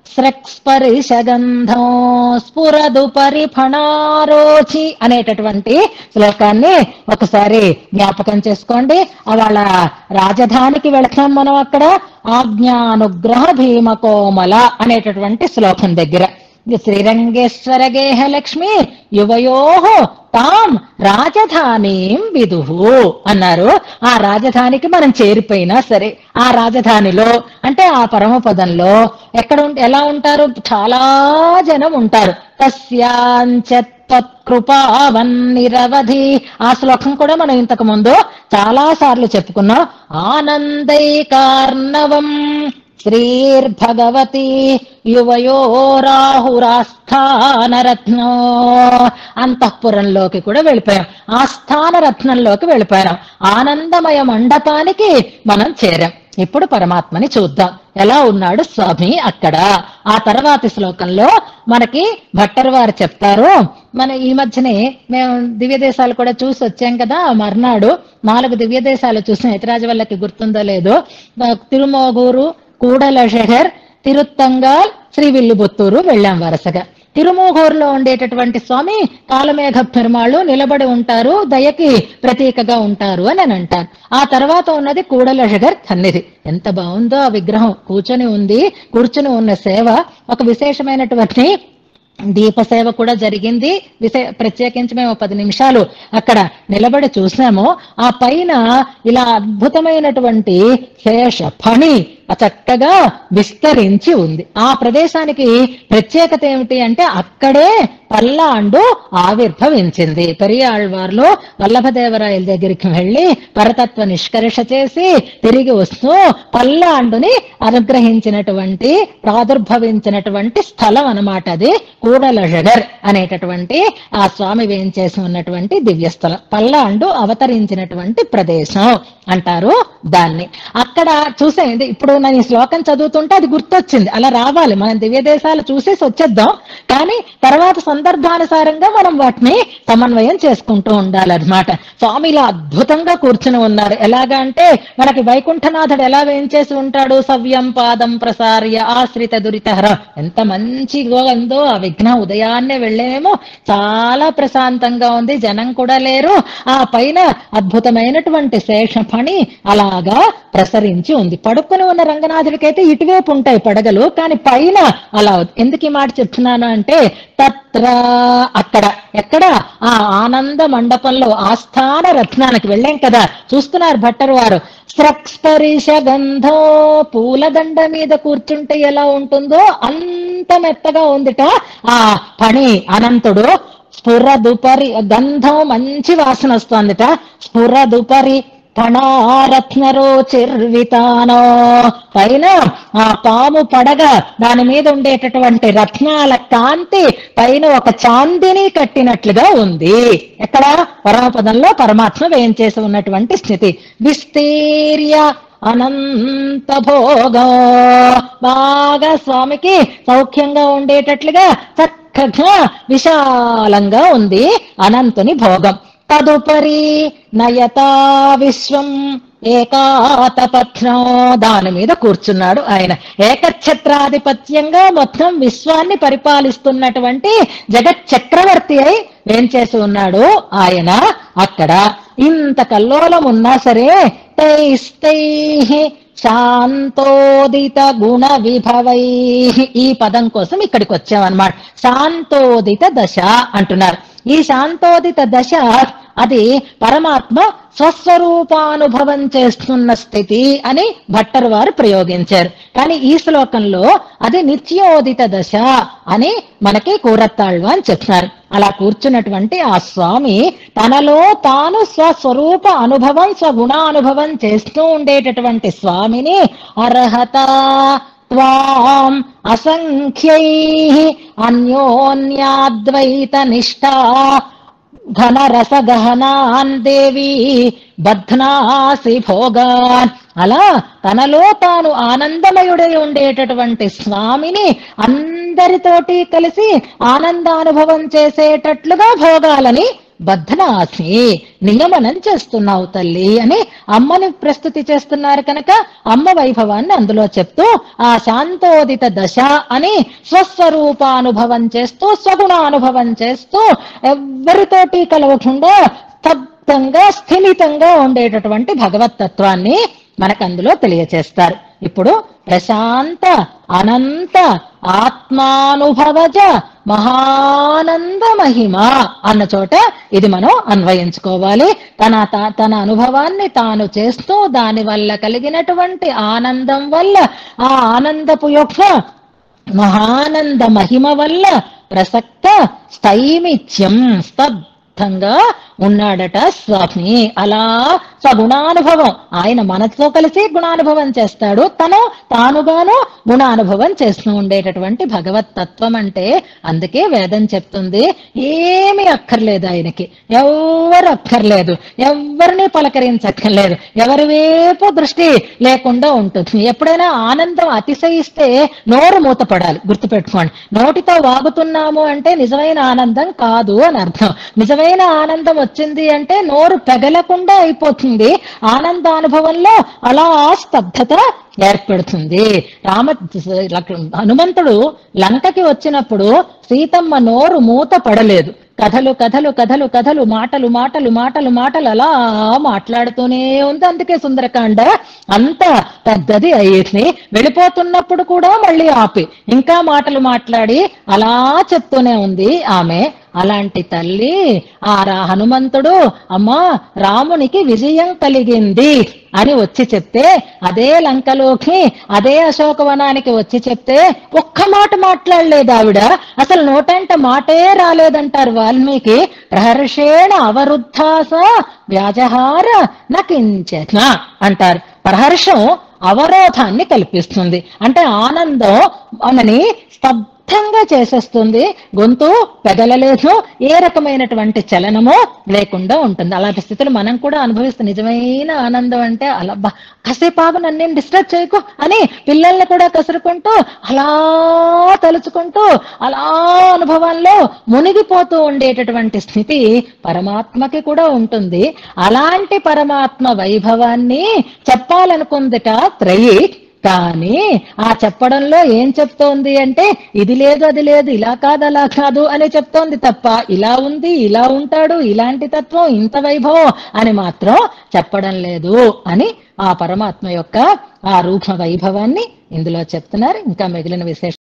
స్రక్స్పరిశగంధం స్ఫురదు పరిఫణారోచి అనేటటువంటి శ్లోకాన్ని ఒకసారి జ్ఞాపకం చేసుకోండి ఆ వాళ్ళ రాజధానికి వెళతాం మనం అక్కడ ఆజ్ఞానుగ్రహ భీమ కోమల అనేటటువంటి శ్లోకం దగ్గర శ్రీరంగేశ్వర గేహ లక్ష్మి యువయో తాం రాజధానీం విదుహు అన్నారు ఆ రాజధానికి మనం చేరిపోయినా సరే ఆ రాజధానిలో అంటే ఆ పరమపదంలో ఎక్కడ ఉం- ఎలా ఉంటారు చాలా జనం ఉంటారు తస్యాంచత్కృపావన్నిరవధి ఆ శ్లోకం కూడా మనం ఇంతకు ముందు చాలా సార్లు చెప్పుకున్నాం ఆనందైకార్ణవం శ్రీర్భగవతి యువయో రాహురాస్థానరత్నో అంతఃపురంలోకి కూడా వెళ్ళిపోయాం ఆస్థాన రత్నంలోకి వెళ్ళిపోయాం ఆనందమయ మండపానికి మనం చేరాం ఇప్పుడు పరమాత్మని చూద్దాం ఎలా ఉన్నాడు స్వామి అక్కడ ఆ తర్వాతి శ్లోకంలో మనకి భట్టర్ వారు చెప్తారు మన ఈ మధ్యనే మేము దివ్య దేశాలు కూడా చూసి వచ్చాం కదా ఆ మర్నాడు నాలుగు దివ్య దేశాలు చూసిన ఇతరాజు వాళ్ళకి గుర్తుందో లేదో ఆ, తిరుమోగూరు కూడలషహర్ తిరుత్తంగాల్ శ్రీవిల్లిపుత్తూరు వెళ్ళాం వరుసగా తిరుమూగూరులో ఉండేటటువంటి స్వామి కాలమేఘ పెరుమాళ్ళు నిలబడి ఉంటారు దయకి ప్రతీకగా ఉంటారు అని అని అంటారు ఆ తర్వాత ఉన్నది కూడలషగర్ సన్నిధి ఎంత బాగుందో ఆ విగ్రహం కూర్చొని ఉంది కూర్చొని ఉన్న సేవ ఒక విశేషమైనటువంటి దీప సేవ కూడా జరిగింది విశే ప్రత్యేకించి మేము పది నిమిషాలు అక్కడ నిలబడి చూసాము ఆ పైన ఇలా అద్భుతమైనటువంటి శేష ఫణి చక్కగా విస్తరించి ఉంది ఆ ప్రదేశానికి ప్రత్యేకత ఏమిటి అంటే అక్కడే పల్లాండు ఆవిర్భవించింది పెరియాళ్వార్లు వల్లభదేవరాయల దగ్గరికి వెళ్లి పరతత్వ నిష్కర్ష చేసి తిరిగి వస్తూ పల్లాండుని అనుగ్రహించినటువంటి ప్రాదుర్భవించినటువంటి స్థలం అన్నమాట అది కూడలజగర్ అనేటటువంటి ఆ స్వామి వేయించేసి ఉన్నటువంటి దివ్య స్థలం పల్లాండు అవతరించినటువంటి ప్రదేశం అంటారు దాన్ని అక్కడ చూసేది ఇప్పుడు నేను ఈ శ్లోకం చదువుతుంటే అది గుర్తొచ్చింది అలా రావాలి మనం దివ్య దేశాలు చూసేసి వచ్చేద్దాం కానీ తర్వాత సందర్భానుసారంగా మనం వాటిని సమన్వయం చేసుకుంటూ ఉండాలన్నమాట స్వామి ఇలా అద్భుతంగా కూర్చుని ఉన్నారు ఎలాగా అంటే మనకి వైకుంఠనాథుడు ఎలా వేయించేసి ఉంటాడు సవ్యం పాదం ప్రసార్య ఆశ్రిత దురితహర ఎంత మంచిగా ఉందో ఆ విఘ్న ఉదయాన్నే వెళ్ళేమో చాలా ప్రశాంతంగా ఉంది జనం కూడా లేరు ఆ పైన అద్భుతమైనటువంటి శేషఫణి అలాగా ప్రసరించి ఉంది పడుకుని ఉన్న రంగనాథుడికైతే ఇటువైపు ఉంటాయి పడగలు కానీ పైన అలా ఉంది. ఎందుకు ఈ మాట చెప్తున్నాను అంటే తత్ర అక్కడ ఎక్కడ ఆ ఆనంద మండపంలో ఆస్థాన రత్నానికి వెళ్ళాం కదా చూస్తున్నారు భట్టరు వారు స్రక్స్పరిశ గంధో పూలదండ మీద కూర్చుంటే ఎలా ఉంటుందో అంత మెత్తగా ఉందిట ఆ పని అనంతుడు స్ఫురదుపరి గంధం మంచి వాసన వస్తోందిట స్ఫురదుపరి కణారత్నరోచిర్వితానో పైన ఆ పాము పడగ దాని మీద ఉండేటటువంటి రత్నాల కాంతి పైన ఒక చాందిని కట్టినట్లుగా ఉంది ఎక్కడ పరమపదంలో పరమాత్మ వేయించేసి ఉన్నటువంటి స్థితి విస్తీర్య అనంత భోగం బాగా స్వామికి సౌఖ్యంగా ఉండేటట్లుగా చక్కగా విశాలంగా ఉంది అనంతుని భోగం తదుపరి నయతా విశ్వం ఏకాతపత్నం దాని మీద కూర్చున్నాడు ఆయన ఏకఛత్రాధిపత్యంగా మొత్తం విశ్వాన్ని పరిపాలిస్తున్నటువంటి జగత్ చక్రవర్తి అయి ఏం చేసి ఉన్నాడు ఆయన అక్కడ ఇంత కల్లోలం ఉన్నా సరే తైస్తై శాంతోదిత గుణ విభవై ఈ పదం కోసం ఇక్కడికి వచ్చామన్నమాట శాంతోదిత దశ అంటున్నారు ఈ శాంతోదిత దశ అది పరమాత్మ స్వస్వరూపానుభవం చేస్తున్న స్థితి అని భట్టరు వారు ప్రయోగించారు కానీ ఈ శ్లోకంలో అది నిత్యోదిత దశ అని మనకి కూరత్తాళ్వ అని చెప్తున్నారు అలా కూర్చున్నటువంటి ఆ స్వామి తనలో తాను స్వస్వరూప అనుభవం స్వగుణానుభవం చేస్తూ ఉండేటటువంటి స్వామిని అర్హత త్వాం అసంఖ్యై అన్యోన్యాద్వైత నిష్ఠా ఘనరసగహనాన్ దేవి బధ్నాసి భోగాన్ అలా తనలో తాను ఆనందమయుడై ఉండేటటువంటి స్వామిని అందరితోటి కలిసి ఆనందానుభవం చేసేటట్లుగా భోగాలని బద్ధనాసి నియమనం చేస్తున్నావు తల్లి అని అమ్మని ప్రస్తుతి చేస్తున్నారు కనుక అమ్మ వైభవాన్ని అందులో చెప్తూ ఆ శాంతోదిత దశ అని స్వస్వరూపానుభవం చేస్తూ స్వగుణానుభవం చేస్తూ ఎవ్వరితోటి కలవకుండా స్తబ్దంగా స్థిమితంగా ఉండేటటువంటి భగవతత్వాన్ని మనకు అందులో తెలియచేస్తారు ఇప్పుడు ప్రశాంత అనంత ఆత్మానుభవజ మహానంద మహిమ అన్న చోట ఇది మనం అన్వయించుకోవాలి తన తా- తన అనుభవాన్ని తాను చేస్తూ దాని వల్ల కలిగినటువంటి ఆనందం వల్ల ఆ ఆనందపు యొక్క మహానంద మహిమ వల్ల ప్రసక్త స్థైమిత్యం స్తబ్దంగా ఉన్నాడట స్వామి అలా సగుణానుభవం ఆయన మనసుతో కలిసి గుణానుభవం చేస్తాడు తను తానుగాను గుణానుభవం చేస్తూ ఉండేటటువంటి భగవత్ తత్వం అంటే అందుకే వేదం చెప్తుంది ఏమీ అక్కర్లేదు ఆయనకి ఎవ్వరు అక్కర్లేదు ఎవరిని పలకరించక్కర్లేదు ఎవరి వైపు దృష్టి లేకుండా ఉంటుంది ఎప్పుడైనా ఆనందం అతిశయిస్తే నోరు మూతపడాలి గుర్తుపెట్టుకోండి నోటితో వాగుతున్నాము అంటే నిజమైన ఆనందం కాదు అని అర్థం నిజమైన ఆనందం వచ్చింది అంటే నోరు పెగలకుండా అయిపోతుంది ఆనందానుభవంలో అలా స్తబ్దత ఏర్పడుతుంది రామ హనుమంతుడు లంకకి వచ్చినప్పుడు సీతమ్మ నోరు మూత పడలేదు కథలు కథలు కథలు కథలు మాటలు మాటలు మాటలు మాటలు అలా మాట్లాడుతూనే ఉంది అందుకే సుందరకాండ అంత పెద్దది అయ్యింది వెళ్ళిపోతున్నప్పుడు కూడా మళ్ళీ ఆపి ఇంకా మాటలు మాట్లాడి అలా చెప్తూనే ఉంది ఆమె అలాంటి తల్లి ఆ రా- హనుమంతుడు అమ్మా రామునికి విజయం కలిగింది అని వచ్చి చెప్తే అదే లంకలోకి అదే అశోకవనానికి వచ్చి చెప్తే ఒక్క మాట మాట్లాడలేదు ఆవిడ అసలు నోటంట మాటే రాలేదంటారు వాల్మీకి ప్రహర్షేణ అవరుద్ధాస వ్యాజహార నకించన అంటారు ప్రహర్షం అవరోధాన్ని కల్పిస్తుంది అంటే ఆనందం మనని స్తబ్దంగా చేసేస్తుంది గొంతు పెదలలేదు ఏ రకమైనటువంటి చలనము లేకుండా ఉంటుంది అలాంటి స్థితిలో మనం కూడా అనుభవిస్తే నిజమైన ఆనందం అంటే అలా బా కాసేపు ఆగు నన్నేం డిస్టర్బ్ చేయకు అని పిల్లల్ని కూడా కసురుకుంటూ అలా తలుచుకుంటూ అలా అనుభవాల్లో మునిగిపోతూ ఉండేటటువంటి స్థితి పరమాత్మకి కూడా ఉంటుంది అలాంటి పరమాత్మ వైభవాన్ని చెప్పాలనుకుందిట త్రయి కానీ ఆ చెప్పడంలో ఏం చెప్తోంది అంటే ఇది లేదు అది లేదు ఇలా కాదు అలా కాదు అని చెప్తోంది తప్ప ఇలా ఉంది ఇలా ఉంటాడు ఇలాంటి తత్వం ఇంత వైభవం అని మాత్రం చెప్పడం లేదు అని ఆ పరమాత్మ యొక్క ఆ రూప వైభవాన్ని ఇందులో చెప్తున్నారు ఇంకా మిగిలిన విశేష